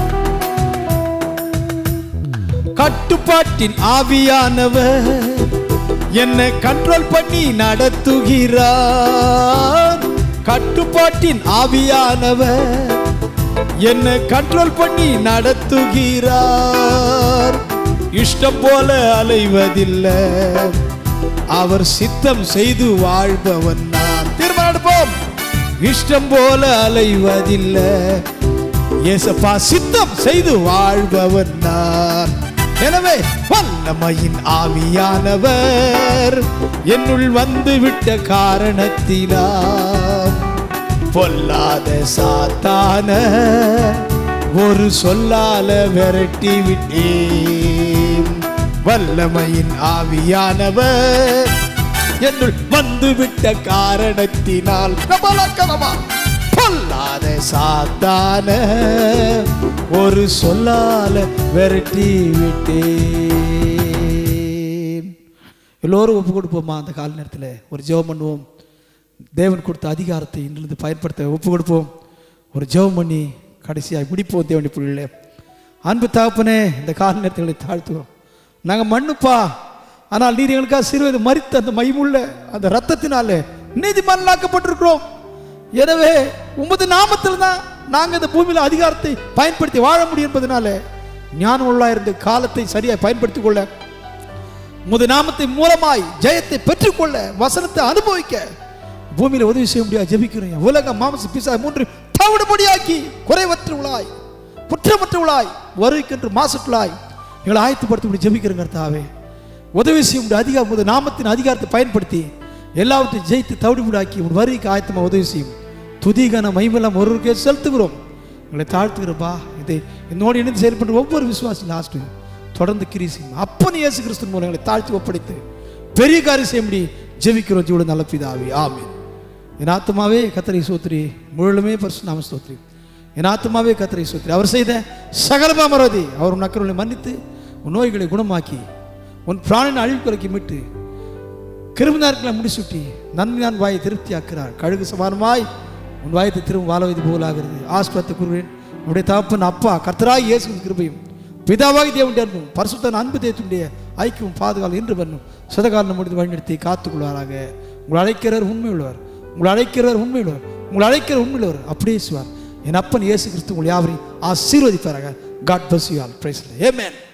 கட்டுப்பாட்டின் ஆவியானவர் என்னை கண்ட்ரோல் பண்ணி நடத்துகிறார் கட்டுப்பாட்டின் ஆவியானவர் என்னை கண்ட்ரோல் பண்ணி நடத்துகிறார் இஷ்டம் போல அலைவதில்லை அவர் சித்தம் செய்து வாழ்பவன் நான் தீர்மானம் எடுப்போம் இஷ்டம் போல அலைவதில்லை ஏசப்பா சித்தம் செய்து வாழ்பவன் நான் எனவே வல்லமையின் ஆவியானவர் என்னுள் வந்து விட்ட காரணத்தினால் பொல்லாத சாத்தான ஒரு சொல்லால விரட்டி விட்டேன் வல்லமையின் ஆவியானவர் என்னுள் வந்து விட்ட காரணத்தினால் பிரபலக்கரமா பொல்லாத சாத்தான ஒரு சொல்லால விரட்டி விட்டேன் எல்லோரும் ஒப்பு கொடுப்போமா அந்த கால நேரத்தில் ஒரு ஜெபம் பண்ணுவோம் தேவன் கொடுத்த அதிகாரத்தை இன்றிலிருந்து பயன்படுத்த ஒப்பு கொடுப்போம் ஒரு ஜெபம் பண்ணி கடைசியாக முடிப்போம் தேவனி பிள்ளைகளே அன்பு தகப்பனே இந்த கால நேரத்தை தாழ்த்துகிறோம் நாங்கள் மண்ணுப்பா ஆனால் நீர் எங்களுக்காக சிறுவது மறித்த அந்த மைமுள்ள அந்த ரத்தத்தினாலே நீதிமன்றாக்கப்பட்டிருக்கிறோம் எனவே உமது நாமத்தில் தான் நாங்கள் இந்த பூமியில் அதிகாரத்தை பயன்படுத்தி வாழ முடியும் என்பதனால ஞானம் உள்ள இருந்த காலத்தை சரியாக பயன்படுத்திக் கொள்ள உமது நாமத்தை மூலமாய் ஜெயத்தை பெற்றுக்கொள்ள வசனத்தை அனுபவிக்க பூமியில உதவி செய்ய முடியாது ஜெபிக்கிறேன் உலக மாமச பிசா மூன்று தவிடுபடியாக்கி குறைவற்றவளாய் குற்றமற்றவளாய் வருவிக்கின்ற மாசுக்களாய் எங்களை ஆயத்துப்படுத்த முடியும் ஜெபிக்கிறேங்க கர்த்தாவே உதவி செய்ய முடியும் அதிகாரம் உமது நாமத்தின் அதிகாரத்தை பயன்படுத்தி எல்லாவற்றையும் ஜெயித்து தவிடுபடாக்கி உன் வருகைக்கு ஆயத்தமா உதவி செய்யும் துதிகன மைமெல்லாம் ஒருவருக்கே செலுத்துகிறோம் எங்களை தாழ்த்துகிறப்பா இதை என்னோடு இணைந்து செயல்படுற ஒவ்வொரு விசுவாசி லாஸ்ட் தொடர்ந்து கிரீசியும் அப்பன் இயேசு கிறிஸ்து மூலம் எங்களை தாழ்த்தி ஒப்படைத்து பெரிய காரியம் செய்ய முடியும் ஜெபிக்கிறோம் ஜீவோட நல்ல பிதாவே ஆமென் என் ஆத்மாவே கத்தரை சோத்ரி முழுமே பரிசு நாம ஸ்தோத்ரி என் ஆத்மாவே கத்தரை சோத்ரி அவர் செய்த சகலமா மறதி அவர் உன் நக்கர்களை மன்னித்து உன் நோய்களை குணமாக்கி உன் பிராணின் அழிவுக்குறைக்கு மீட்டு கிருமினார்களை முடிசூட்டி நன்மையான் வாயை திருப்தி ஆக்கிறார் கழுகு சமானமாய் உன் வாயத்தை திரும்ப வாழ வைத்து போலாகிறது ஆஸ்பத்தை கூறுவேன் உடைய தகப்பன் அப்பா கர்த்தராய் இயேசுவின் கிருபையும் பிதாவாகி தேவனுடைய அன்பும் பரிசுத்தன் அன்பு தேவனுடைய ஐக்கியம் பாதுகாலம் என்று பண்ணும் சதகாலம் முடிந்து வழிநடத்தி காத்துக்கொள்வாராக உங்களை அழைக்கிறவர் உண்மை உள்ளவர் உங்களை அழைக்கிறவர் உண்மை உள்ளவர் உங்களை அழைக்கிற உண்மை உள்ளவர் அப்படியே சுவார் என் அப்பன் இயேசு கிறிஸ்து உங்களை யாவரையும் ஆசீர்வதிப்பாராக God bless you all praise ஏமேன்